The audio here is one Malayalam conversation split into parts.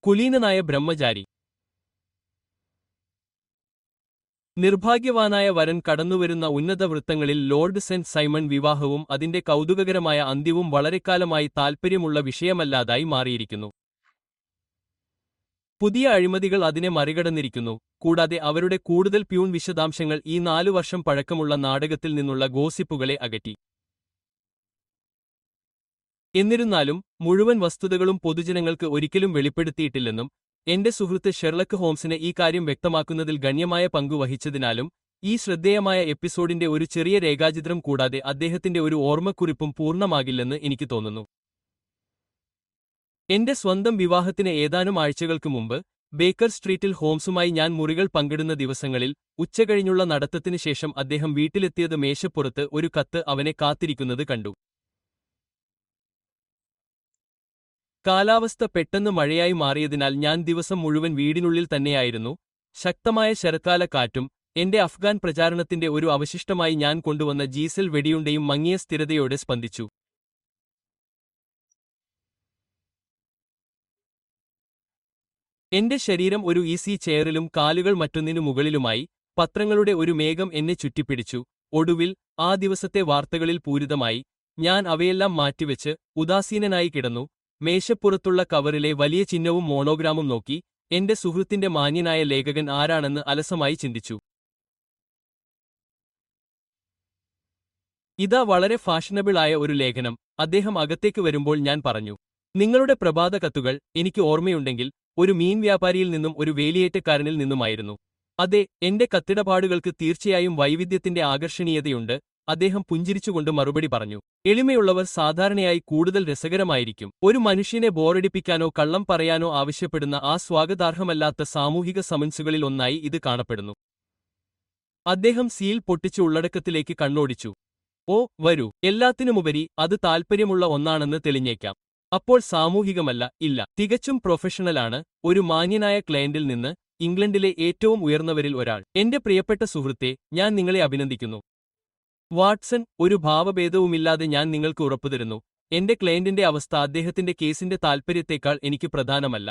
കുലീനനായ ബ്രഹ്മചാരി നിർഭാഗ്യവാനായ വരൻ കടന്നുവരുന്ന ഉന്നത വൃത്തങ്ങളിൽ ലോർഡ് സെന്റ് സൈമൺ വിവാഹവും അതിന്റെ കൗതുകകരമായ അന്ത്യവും വളരെക്കാലമായി താൽപ്പര്യമുള്ള വിഷയമല്ലാതായി മാറിയിരിക്കുന്നു പുതിയ അഴിമതികൾ അതിനെ മറികടന്നിരിക്കുന്നു കൂടാതെ അവരുടെ കൂടുതൽ പ്യൂൺ വിശദാംശങ്ങൾ ഈ നാലു വർഷം പഴക്കമുള്ള നാടകത്തിൽ നിന്നുള്ള ഗോസിപ്പുകളെ അകറ്റി എന്നിരുന്നാലും മുഴുവൻ വസ്തുതകളും പൊതുജനങ്ങൾക്ക് ഒരിക്കലും വെളിപ്പെടുത്തിയിട്ടില്ലെന്നും എന്റെ സുഹൃത്ത് ഷെർലക്ക് ഹോംസിന് ഈ കാര്യം വ്യക്തമാക്കുന്നതിൽ ഗണ്യമായ പങ്കു വഹിച്ചതിനാലും ഈ ശ്രദ്ധേയമായ എപ്പിസോഡിന്റെ ഒരു ചെറിയ രേഖാചിത്രം കൂടാതെ അദ്ദേഹത്തിന്റെ ഒരു ഓർമ്മക്കുറിപ്പും പൂർണ്ണമാകില്ലെന്ന് എനിക്ക് തോന്നുന്നു എന്റെ സ്വന്തം വിവാഹത്തിന് ഏതാനും ആഴ്ചകൾക്ക് മുമ്പ് ബേക്കർ സ്ട്രീറ്റിൽ ഹോംസുമായി ഞാൻ മുറികൾ പങ്കിടുന്ന ദിവസങ്ങളിൽ ഉച്ചകഴിഞ്ഞുള്ള നടത്തത്തിനു ശേഷം അദ്ദേഹം വീട്ടിലെത്തിയത് മേശപ്പുറത്ത് ഒരു കത്ത് അവനെ കാത്തിരിക്കുന്നത് കണ്ടു കാലാവസ്ഥ പെട്ടെന്ന് മഴയായി മാറിയതിനാൽ ഞാൻ ദിവസം മുഴുവൻ വീടിനുള്ളിൽ തന്നെയായിരുന്നു ശക്തമായ ശരത്കാല കാറ്റും എന്റെ അഫ്ഗാൻ പ്രചാരണത്തിന്റെ ഒരു അവശിഷ്ടമായി ഞാൻ കൊണ്ടുവന്ന ജീസൽ വെടിയുണ്ടയും മങ്ങിയ സ്ഥിരതയോടെ സ്പന്ദിച്ചു എന്റെ ശരീരം ഒരു ഈസി ചെയറിലും കാലുകൾ മറ്റൊന്നിനു മുകളിലുമായി പത്രങ്ങളുടെ ഒരു മേഘം എന്നെ ചുറ്റിപ്പിടിച്ചു ഒടുവിൽ ആ ദിവസത്തെ വാർത്തകളിൽ പൂരിതമായി ഞാൻ അവയെല്ലാം മാറ്റിവെച്ച് ഉദാസീനനായി കിടന്നു മേശപ്പുറത്തുള്ള കവറിലെ വലിയ ചിഹ്നവും മോണോഗ്രാമും നോക്കി എന്റെ സുഹൃത്തിന്റെ മാന്യനായ ലേഖകൻ ആരാണെന്ന് അലസമായി ചിന്തിച്ചു ഇതാ വളരെ ഫാഷനബിൾ ആയ ഒരു ലേഖനം അദ്ദേഹം അകത്തേക്ക് വരുമ്പോൾ ഞാൻ പറഞ്ഞു നിങ്ങളുടെ പ്രഭാത കത്തുകൾ എനിക്ക് ഓർമ്മയുണ്ടെങ്കിൽ ഒരു മീൻ വ്യാപാരിയിൽ നിന്നും ഒരു വേലിയേറ്റക്കാരനിൽ നിന്നുമായിരുന്നു അതെ എന്റെ കത്തിടപാടുകൾക്ക് തീർച്ചയായും വൈവിധ്യത്തിന്റെ ആകർഷണീയതയുണ്ട് അദ്ദേഹം പുഞ്ചിരിച്ചുകൊണ്ട് മറുപടി പറഞ്ഞു എളിമയുള്ളവർ സാധാരണയായി കൂടുതൽ രസകരമായിരിക്കും ഒരു മനുഷ്യനെ ബോറടിപ്പിക്കാനോ കള്ളം പറയാനോ ആവശ്യപ്പെടുന്ന ആ സ്വാഗതാർഹമല്ലാത്ത സാമൂഹിക സമൻസുകളിൽ ഒന്നായി ഇത് കാണപ്പെടുന്നു അദ്ദേഹം സീൽ പൊട്ടിച്ച് ഉള്ളടക്കത്തിലേക്ക് കണ്ണോടിച്ചു ഓ വരൂ എല്ലാത്തിനുമുപരി അത് താൽപ്പര്യമുള്ള ഒന്നാണെന്ന് തെളിഞ്ഞേക്കാം അപ്പോൾ സാമൂഹികമല്ല ഇല്ല തികച്ചും പ്രൊഫഷണലാണ് ഒരു മാന്യനായ ക്ലയന്റിൽ നിന്ന് ഇംഗ്ലണ്ടിലെ ഏറ്റവും ഉയർന്നവരിൽ ഒരാൾ എന്റെ പ്രിയപ്പെട്ട സുഹൃത്തെ ഞാൻ നിങ്ങളെ അഭിനന്ദിക്കുന്നു വാട്സൺ ഒരു ഭാവഭേദവുമില്ലാതെ ഞാൻ നിങ്ങൾക്ക് ഉറപ്പുതരുന്നു എന്റെ ക്ലയന്റിന്റെ അവസ്ഥ അദ്ദേഹത്തിന്റെ കേസിന്റെ താൽപ്പര്യത്തേക്കാൾ എനിക്ക് പ്രധാനമല്ല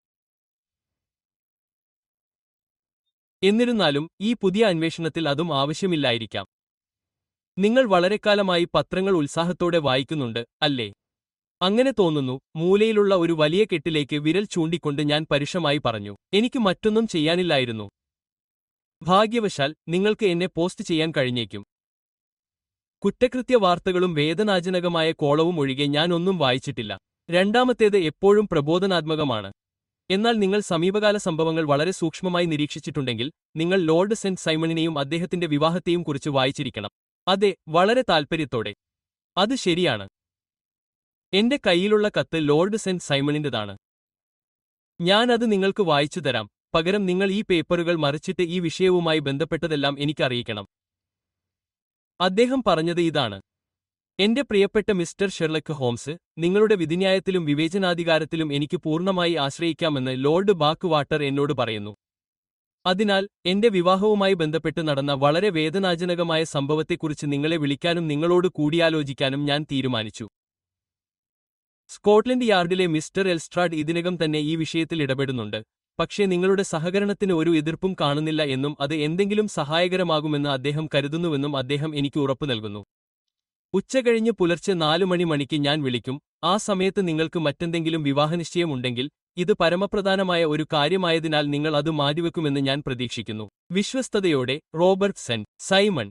എന്നിരുന്നാലും ഈ പുതിയ അന്വേഷണത്തിൽ അതും ആവശ്യമില്ലായിരിക്കാം നിങ്ങൾ വളരെക്കാലമായി പത്രങ്ങൾ ഉത്സാഹത്തോടെ വായിക്കുന്നുണ്ട് അല്ലേ അങ്ങനെ തോന്നുന്നു മൂലയിലുള്ള ഒരു വലിയ കെട്ടിലേക്ക് വിരൽ ചൂണ്ടിക്കൊണ്ട് ഞാൻ പരുഷമായി പറഞ്ഞു എനിക്ക് മറ്റൊന്നും ചെയ്യാനില്ലായിരുന്നു ഭാഗ്യവശാൽ നിങ്ങൾക്ക് എന്നെ പോസ്റ്റ് ചെയ്യാൻ കഴിഞ്ഞേക്കും കുറ്റകൃത്യ വാർത്തകളും വേദനാജനകമായ കോളവും ഒഴികെ ഞാൻ ഒന്നും വായിച്ചിട്ടില്ല രണ്ടാമത്തേത് എപ്പോഴും പ്രബോധനാത്മകമാണ് എന്നാൽ നിങ്ങൾ സമീപകാല സംഭവങ്ങൾ വളരെ സൂക്ഷ്മമായി നിരീക്ഷിച്ചിട്ടുണ്ടെങ്കിൽ നിങ്ങൾ ലോർഡ് സെന്റ് സൈമണിനെയും അദ്ദേഹത്തിന്റെ വിവാഹത്തെയും കുറിച്ച് വായിച്ചിരിക്കണം അതെ വളരെ താൽപ്പര്യത്തോടെ അത് ശരിയാണ് എന്റെ കയ്യിലുള്ള കത്ത് ലോർഡ് സെന്റ് സൈമണിന്റേതാണ് ഞാൻ അത് നിങ്ങൾക്ക് വായിച്ചു തരാം പകരം നിങ്ങൾ ഈ പേപ്പറുകൾ മറിച്ചിട്ട് ഈ വിഷയവുമായി ബന്ധപ്പെട്ടതെല്ലാം എനിക്കറിയിക്കണം അദ്ദേഹം പറഞ്ഞത് ഇതാണ് എന്റെ പ്രിയപ്പെട്ട മിസ്റ്റർ ഷെർലക്ക് ഹോംസ് നിങ്ങളുടെ വിധിന്യായത്തിലും വിവേചനാധികാരത്തിലും എനിക്ക് പൂർണ്ണമായി ആശ്രയിക്കാമെന്ന് ലോർഡ് ബാക്ക് വാട്ടർ എന്നോട് പറയുന്നു അതിനാൽ എന്റെ വിവാഹവുമായി ബന്ധപ്പെട്ട് നടന്ന വളരെ വേദനാജനകമായ സംഭവത്തെക്കുറിച്ച് നിങ്ങളെ വിളിക്കാനും നിങ്ങളോട് കൂടിയാലോചിക്കാനും ഞാൻ തീരുമാനിച്ചു സ്കോട്ട്ലൻഡ് യാർഡിലെ മിസ്റ്റർ എൽസ്ട്രാഡ് ഇതിനകം തന്നെ ഈ വിഷയത്തിൽ ഇടപെടുന്നുണ്ട് പക്ഷേ നിങ്ങളുടെ സഹകരണത്തിന് ഒരു എതിർപ്പും കാണുന്നില്ല എന്നും അത് എന്തെങ്കിലും സഹായകരമാകുമെന്ന് അദ്ദേഹം കരുതുന്നുവെന്നും അദ്ദേഹം എനിക്ക് ഉറപ്പു നൽകുന്നു ഉച്ചകഴിഞ്ഞ് പുലർച്ചെ നാലു മണി മണിക്ക് ഞാൻ വിളിക്കും ആ സമയത്ത് നിങ്ങൾക്ക് മറ്റെന്തെങ്കിലും വിവാഹനിശ്ചയമുണ്ടെങ്കിൽ ഇത് പരമപ്രധാനമായ ഒരു കാര്യമായതിനാൽ നിങ്ങൾ അത് മാറ്റിവെക്കുമെന്ന് ഞാൻ പ്രതീക്ഷിക്കുന്നു വിശ്വസ്തയോടെ റോബർട്ട് സെൻ സൈമൺ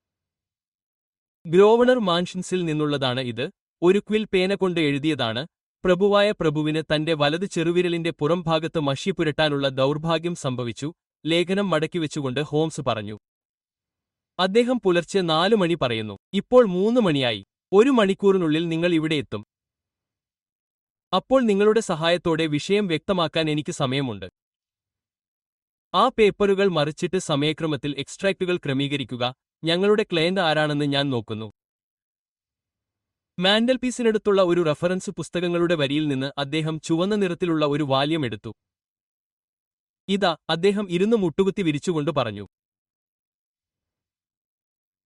ഗ്രോവണർ മാൻഷൻസിൽ നിന്നുള്ളതാണ് ഇത് ഒരു ക്വിൽ പേന കൊണ്ട് എഴുതിയതാണ് പ്രഭുവായ പ്രഭുവിന് തന്റെ വലത് ചെറുവിരലിന്റെ പുറംഭാഗത്ത് മഷി പുരട്ടാനുള്ള ദൗർഭാഗ്യം സംഭവിച്ചു ലേഖനം മടക്കിവെച്ചുകൊണ്ട് ഹോംസ് പറഞ്ഞു അദ്ദേഹം പുലർച്ചെ നാലു മണി പറയുന്നു ഇപ്പോൾ മൂന്ന് മണിയായി ഒരു മണിക്കൂറിനുള്ളിൽ നിങ്ങൾ ഇവിടെ എത്തും അപ്പോൾ നിങ്ങളുടെ സഹായത്തോടെ വിഷയം വ്യക്തമാക്കാൻ എനിക്ക് സമയമുണ്ട് ആ പേപ്പറുകൾ മറിച്ചിട്ട് സമയക്രമത്തിൽ എക്സ്ട്രാക്റ്റുകൾ ക്രമീകരിക്കുക ഞങ്ങളുടെ ക്ലയന്റ് ആരാണെന്ന് ഞാൻ നോക്കുന്നു മാൻഡൽപീസിനടുത്തുള്ള ഒരു റഫറൻസ് പുസ്തകങ്ങളുടെ വരിയിൽ നിന്ന് അദ്ദേഹം ചുവന്ന നിറത്തിലുള്ള ഒരു വാല്യം എടുത്തു ഇതാ അദ്ദേഹം ഇരുന്ന് മുട്ടുകുത്തി വിരിച്ചുകൊണ്ട് പറഞ്ഞു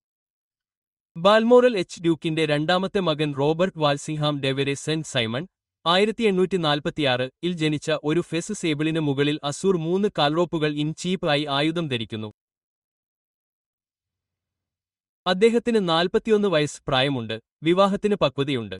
ബാൽമോറൽ എച്ച് ഡ്യൂക്കിന്റെ രണ്ടാമത്തെ മകൻ Robert Walsingham de Vere Saint Simon ആയിരത്തി എണ്ണൂറ്റി നാൽപ്പത്തിയാറ് ഇൽ ജനിച്ച ഒരു ഫെസ് സേബിളിന് മുകളിൽ അസൂർ മൂന്ന് കാൽറോപ്പുകൾ ഇൻ ചീപ്പ് ആയി ആയുധം ധരിക്കുന്നു അദ്ദേഹത്തിന് നാൽപ്പത്തിയൊന്ന് വയസ്സ് പ്രായമുണ്ട് വിവാഹത്തിന് പക്വതയുണ്ട്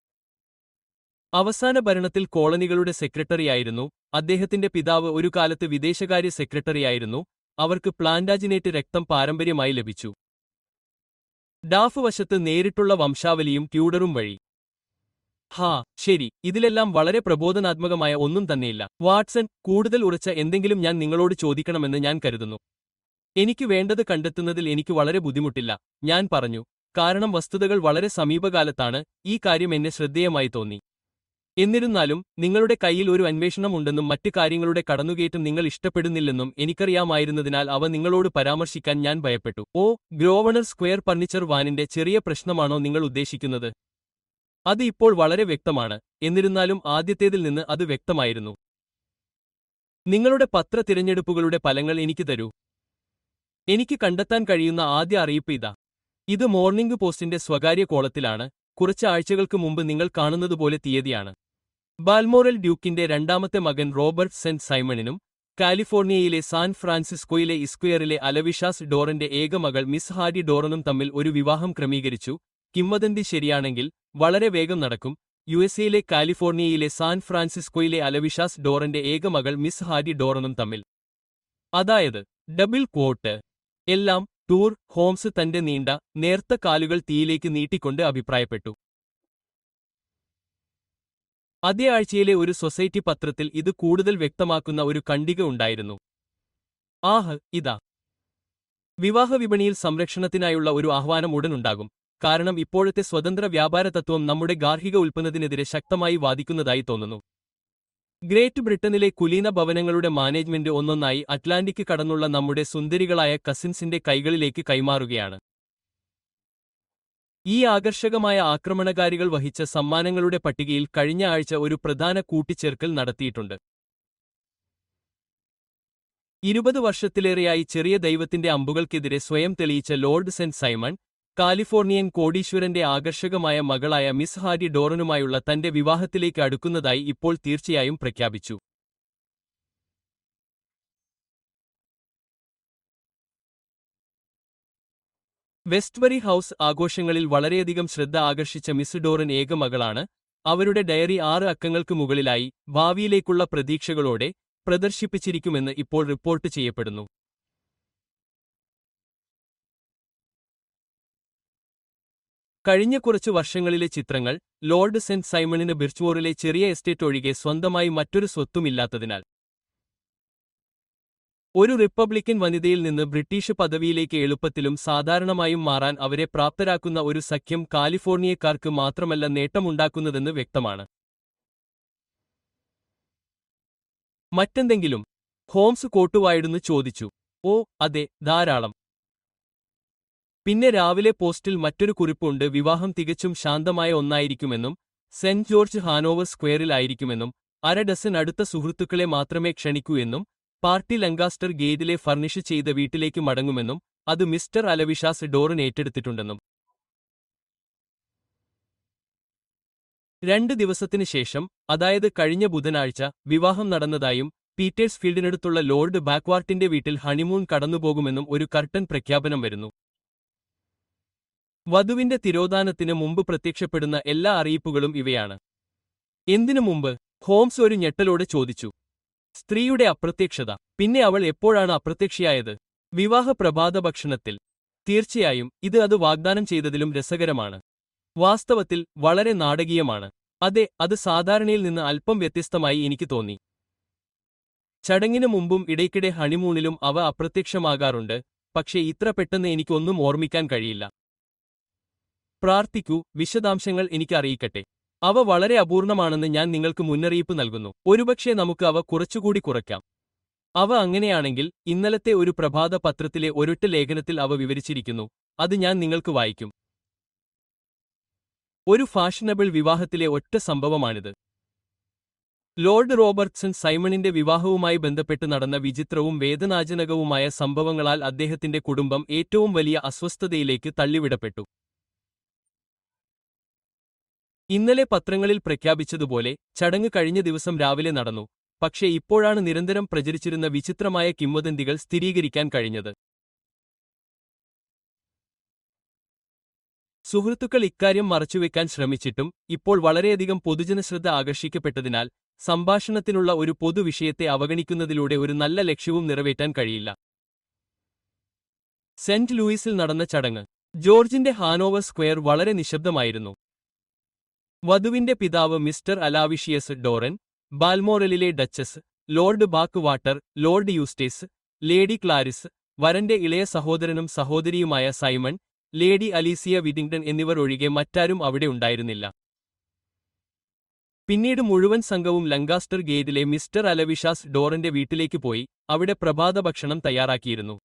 അവസാന ഭരണത്തിൽ കോളനികളുടെ സെക്രട്ടറിയായിരുന്നു അദ്ദേഹത്തിന്റെ പിതാവ് ഒരു കാലത്ത് വിദേശകാര്യ സെക്രട്ടറിയായിരുന്നു അവർക്ക് പ്ലാന്റാജിനേറ്റ് രക്തം പാരമ്പര്യമായി ലഭിച്ചു ഡാഫ് വശത്ത് നേരിട്ടുള്ള വംശാവലിയും ട്യൂഡറും വഴി ഹാ ശരി ഇതിലെല്ലാം വളരെ പ്രബോധനാത്മകമായ ഒന്നും തന്നെയില്ല വാട്സൺ കൂടുതൽ ഉറച്ച എന്തെങ്കിലും ഞാൻ നിങ്ങളോട് ചോദിക്കണമെന്ന് ഞാൻ കരുതുന്നു എനിക്ക് വേണ്ടത് കണ്ടെത്തുന്നതിൽ എനിക്ക് വളരെ ബുദ്ധിമുട്ടില്ല ഞാൻ പറഞ്ഞു കാരണം വസ്തുതകൾ വളരെ സമീപകാലത്താണ് ഈ കാര്യം എന്നെ ശ്രദ്ധേയമായി തോന്നി എന്നിരുന്നാലും നിങ്ങളുടെ കയ്യിൽ ഒരു അന്വേഷണമുണ്ടെന്നും മറ്റ് കാര്യങ്ങളുടെ കടന്നുകയറ്റം നിങ്ങൾ ഇഷ്ടപ്പെടുന്നില്ലെന്നും എനിക്കറിയാമായിരുന്നതിനാൽ അവ നിങ്ങളോട് പരാമർശിക്കാൻ ഞാൻ ഭയപ്പെട്ടു ഓ ഗ്രോവണർ സ്ക്വയർ ഫർണിച്ചർ വാനിന്റെ ചെറിയ പ്രശ്നമാണോ നിങ്ങൾ ഉദ്ദേശിക്കുന്നത് അത് ഇപ്പോൾ വളരെ വ്യക്തമാണ് എന്നിരുന്നാലും ആദ്യത്തേതിൽ നിന്ന് അത് വ്യക്തമായിരുന്നു നിങ്ങളുടെ പത്ര തിരഞ്ഞെടുപ്പുകളുടെ ഫലങ്ങൾ എനിക്ക് തരൂ എനിക്ക് കണ്ടെത്താൻ കഴിയുന്ന ആദ്യ അറിയിപ്പ് ഇതാ ഇത് മോർണിംഗ് പോസ്റ്റിന്റെ സ്വകാര്യ കോളത്തിലാണ് കുറച്ച് ആഴ്ചകൾക്ക് മുമ്പ് നിങ്ങൾ കാണുന്നതുപോലെ തീയതിയാണ് ബാൽമോറൽ ഡ്യൂക്കിന്റെ രണ്ടാമത്തെ മകൻ റോബർട്ട് സെന്റ് സൈമണിനും കാലിഫോർണിയയിലെ സാൻ ഫ്രാൻസിസ്കോയിലെ ഇസ്ക്വയറിലെ അലവിഷാസ് ഡോറന്റെ ഏക മകൾ മിസ് ഹാരി ഡോറനും തമ്മിൽ ഒരു വിവാഹം ക്രമീകരിച്ചു കിംവദന്തി ശരിയാണെങ്കിൽ വളരെ വേഗം നടക്കും യു എസ് എയിലെ കാലിഫോർണിയയിലെ സാൻ ഫ്രാൻസിസ്കോയിലെ അലവിഷാസ് ഡോറന്റെ ഏക മകൾ മിസ് ഹാരി ഡോറനും തമ്മിൽ അതായത് ഡബിൾ ക്വോട്ട് എല്ലാം ടൂർ ഹോംസ് തന്റെ നീണ്ട നേർത്ത കാലുകൾ തീയിലേക്ക് നീട്ടിക്കൊണ്ട് അഭിപ്രായപ്പെട്ടു അതേ ആഴ്ചയിലെ ഒരു സൊസൈറ്റി പത്രത്തിൽ ഇത് കൂടുതൽ വ്യക്തമാക്കുന്ന ഒരു ഖണ്ഡിക ഉണ്ടായിരുന്നു ആഹ് ഇതാ വിവാഹ വിപണിയിൽ സംരക്ഷണത്തിനായുള്ള ഒരു ആഹ്വാനം ഉടനുണ്ടാകും കാരണം ഇപ്പോഴത്തെ സ്വതന്ത്ര വ്യാപാര തത്വം നമ്മുടെ ഗാർഹിക ഉൽപ്പന്നത്തിനെതിരെ ശക്തമായി വാദിക്കുന്നതായി തോന്നുന്നു ഗ്രേറ്റ് ബ്രിട്ടനിലെ കുലീന ഭവനങ്ങളുടെ മാനേജ്മെന്റ് ഒന്നൊന്നായി അറ്റ്ലാന്റിക് കടന്നുള്ള നമ്മുടെ സുന്ദരികളായ കസിൻസിന്റെ കൈകളിലേക്ക് കൈമാറുകയാണ് ഈ ആകർഷകമായ ആക്രമണകാരികൾ വഹിച്ച സമ്മാനങ്ങളുടെ പട്ടികയിൽ കഴിഞ്ഞ ആഴ്ച ഒരു പ്രധാന കൂട്ടിച്ചേർക്കൽ നടത്തിയിട്ടുണ്ട് ഇരുപത് വർഷത്തിലേറെയായി ചെറിയ ദൈവത്തിന്റെ അമ്പുകൾക്കെതിരെ സ്വയം തെളിയിച്ച ലോർഡ് സെന്റ് സൈമൺ കാലിഫോർണിയൻ കോടീശ്വരന്റെ ആകർഷകമായ മകളായ മിസ് ഹാരി ഡോറനുമായുള്ള തന്റെ വിവാഹത്തിലേക്ക് അടുക്കുന്നതായി ഇപ്പോൾ തീർച്ചയായും പ്രഖ്യാപിച്ചു വെസ്റ്റ്ബറി ഹൌസ് ആഘോഷങ്ങളിൽ വളരെയധികം ശ്രദ്ധ ആകർഷിച്ച മിസ് ഡോറൻ ഏക മകളാണ് അവരുടെ ഡയറി ആറ് അക്കങ്ങൾക്ക് മുകളിലായി ഭാവിയിലേക്കുള്ള പ്രതീക്ഷകളോടെ പ്രദർശിപ്പിച്ചിരിക്കുമെന്ന് ഇപ്പോൾ റിപ്പോർട്ട് ചെയ്യപ്പെടുന്നു കഴിഞ്ഞ കുറച്ചു വർഷങ്ങളിലെ ചിത്രങ്ങൾ ലോർഡ് സെന്റ് സൈമണിന് ബിർച്ച്മോറിലെ ചെറിയ എസ്റ്റേറ്റ് ഒഴികെ സ്വന്തമായി മറ്റൊരു സ്വത്തുമില്ലാത്തതിനാൽ ഒരു റിപ്പബ്ലിക്കൻ വനിതയിൽ നിന്ന് ബ്രിട്ടീഷ് പദവിയിലേക്ക് എളുപ്പത്തിലും സാധാരണമായും മാറാൻ അവരെ പ്രാപ്തരാക്കുന്ന ഒരു സഖ്യം കാലിഫോർണിയക്കാർക്ക് മാത്രമല്ല നേട്ടമുണ്ടാക്കുന്നതെന്ന് വ്യക്തമാണ് മറ്റെന്തെങ്കിലും ഹോംസ് കോട്ടുവായിടുന്ന് ചോദിച്ചു ഓ അതെ ധാരാളം പിന്നെ രാവിലെ പോസ്റ്റിൽ മറ്റൊരു കുറിപ്പുണ്ട് വിവാഹം തികച്ചും ശാന്തമായ ഒന്നായിരിക്കുമെന്നും സെന്റ് ജോർജ് ഹാനോവർ സ്ക്വയറിലായിരിക്കുമെന്നും അര ഡസൻ അടുത്ത സുഹൃത്തുക്കളെ മാത്രമേ ക്ഷണിക്കൂ എന്നും പാർട്ടി ലങ്കാസ്റ്റർ ഗേറ്റിലെ ഫർണിഷ് ചെയ്ത വീട്ടിലേക്ക് മടങ്ങുമെന്നും അത് മിസ്റ്റർ അലവിഷാസ് ഡോറൻ ഏറ്റെടുത്തിട്ടുണ്ടെന്നും രണ്ട് ദിവസത്തിനു ശേഷം അതായത് കഴിഞ്ഞ ബുധനാഴ്ച വിവാഹം നടന്നതായും പീറ്റേഴ്സ് ഫീൽഡിനടുത്തുള്ള ലോർഡ് ബാക്ക്വാർട്ടിന്റെ വീട്ടിൽ ഹണിമൂൺ കടന്നുപോകുമെന്നും ഒരു കർട്ടൻ പ്രഖ്യാപനം വരുന്നു വധുവിന്റെ തിരോധാനത്തിന് മുമ്പ് പ്രത്യക്ഷപ്പെടുന്ന എല്ലാ അറിയിപ്പുകളും ഇവയാണ് എന്തിനു മുമ്പ് ഹോംസ് ഒരു ഞെട്ടലോടെ ചോദിച്ചു സ്ത്രീയുടെ അപ്രത്യക്ഷത പിന്നെ അവൾ എപ്പോഴാണ് അപ്രത്യക്ഷയായത് വിവാഹ പ്രഭാത ഭക്ഷണത്തിൽ തീർച്ചയായും ഇത് അത് വാഗ്ദാനം ചെയ്തതിലും രസകരമാണ് വാസ്തവത്തിൽ വളരെ നാടകീയമാണ് അതെ അത് സാധാരണയിൽ നിന്ന് അല്പം വ്യത്യസ്തമായി എനിക്ക് തോന്നി ചടങ്ങിനു മുമ്പും ഇടയ്ക്കിടെ ഹണിമൂണിലും അവ അപ്രത്യക്ഷമാകാറുണ്ട് പക്ഷേ ഇത്ര പെട്ടെന്ന് എനിക്കൊന്നും ഓർമ്മിക്കാൻ കഴിയില്ല പ്രാർത്ഥിക്കൂ വിശദാംശങ്ങൾ എനിക്ക് അറിയിക്കട്ടെ അവ വളരെ അപൂർണമാണെന്ന് ഞാൻ നിങ്ങൾക്ക് മുന്നറിയിപ്പ് നൽകുന്നു ഒരുപക്ഷെ നമുക്ക് അവ കുറച്ചുകൂടി കുറയ്ക്കാം അവ അങ്ങനെയാണെങ്കിൽ ഇന്നലത്തെ ഒരു പ്രഭാത പത്രത്തിലെ ഒരൊറ്റ ലേഖനത്തിൽ അവ വിവരിച്ചിരിക്കുന്നു അത് ഞാൻ നിങ്ങൾക്ക് വായിക്കും ഒരു ഫാഷനബിൾ വിവാഹത്തിലെ ഒറ്റ സംഭവമാണിത് ലോർഡ് റോബർട്ട്സൺ സൈമണിന്റെ വിവാഹവുമായി ബന്ധപ്പെട്ട് നടന്ന വിചിത്രവും വേദനാജനകവുമായ സംഭവങ്ങളാൽ അദ്ദേഹത്തിന്റെ കുടുംബം ഏറ്റവും വലിയ അസ്വസ്ഥതയിലേക്ക് തള്ളിവിടപ്പെട്ടു ഇന്നലെ പത്രങ്ങളിൽ പ്രഖ്യാപിച്ചതുപോലെ ചടങ്ങ് കഴിഞ്ഞ ദിവസം രാവിലെ നടന്നു പക്ഷേ ഇപ്പോഴാണ് നിരന്തരം പ്രചരിച്ചിരുന്ന വിചിത്രമായ കിംവദന്തികൾ സ്ഥിരീകരിക്കാൻ കഴിഞ്ഞത് സുഹൃത്തുക്കൾ ഇക്കാര്യം മറച്ചുവെക്കാൻ ശ്രമിച്ചിട്ടും ഇപ്പോൾ വളരെയധികം പൊതുജനശ്രദ്ധ ആകർഷിക്കപ്പെട്ടതിനാൽ സംഭാഷണത്തിനുള്ള ഒരു പൊതുവിഷയത്തെ അവഗണിക്കുന്നതിലൂടെ ഒരു നല്ല ലക്ഷ്യവും നിറവേറ്റാൻ കഴിയില്ല സെന്റ് ലൂയിസിൽ നടന്ന ചടങ്ങ് ജോർജിന്റെ ഹാനോവർ സ്ക്വയർ വളരെ നിശബ്ദമായിരുന്നു വധുവിന്റെ പിതാവ് മിസ്റ്റർ അലാവിഷിയസ് ഡോറൻ ബാൽമോറലിലെ duchess Lord Backwater Lord Eustace Lady Clarice വരന്റെ ഇളയ സഹോദരനും സഹോദരിയുമായ സൈമൺ ലേഡി അലീസിയ വിതിങ്ടൺ എന്നിവർ ഒഴികെ മറ്റാരും അവിടെ ഉണ്ടായിരുന്നില്ല പിന്നീട് മുഴുവൻ സംഘവും ലങ്കാസ്റ്റർ ഗേറ്റിലെ മിസ്റ്റർ അലവിഷാസ് ഡോറന്റെ വീട്ടിലേക്ക് പോയി അവിടെ പ്രഭാത ഭക്ഷണം തയ്യാറാക്കിയിരുന്നു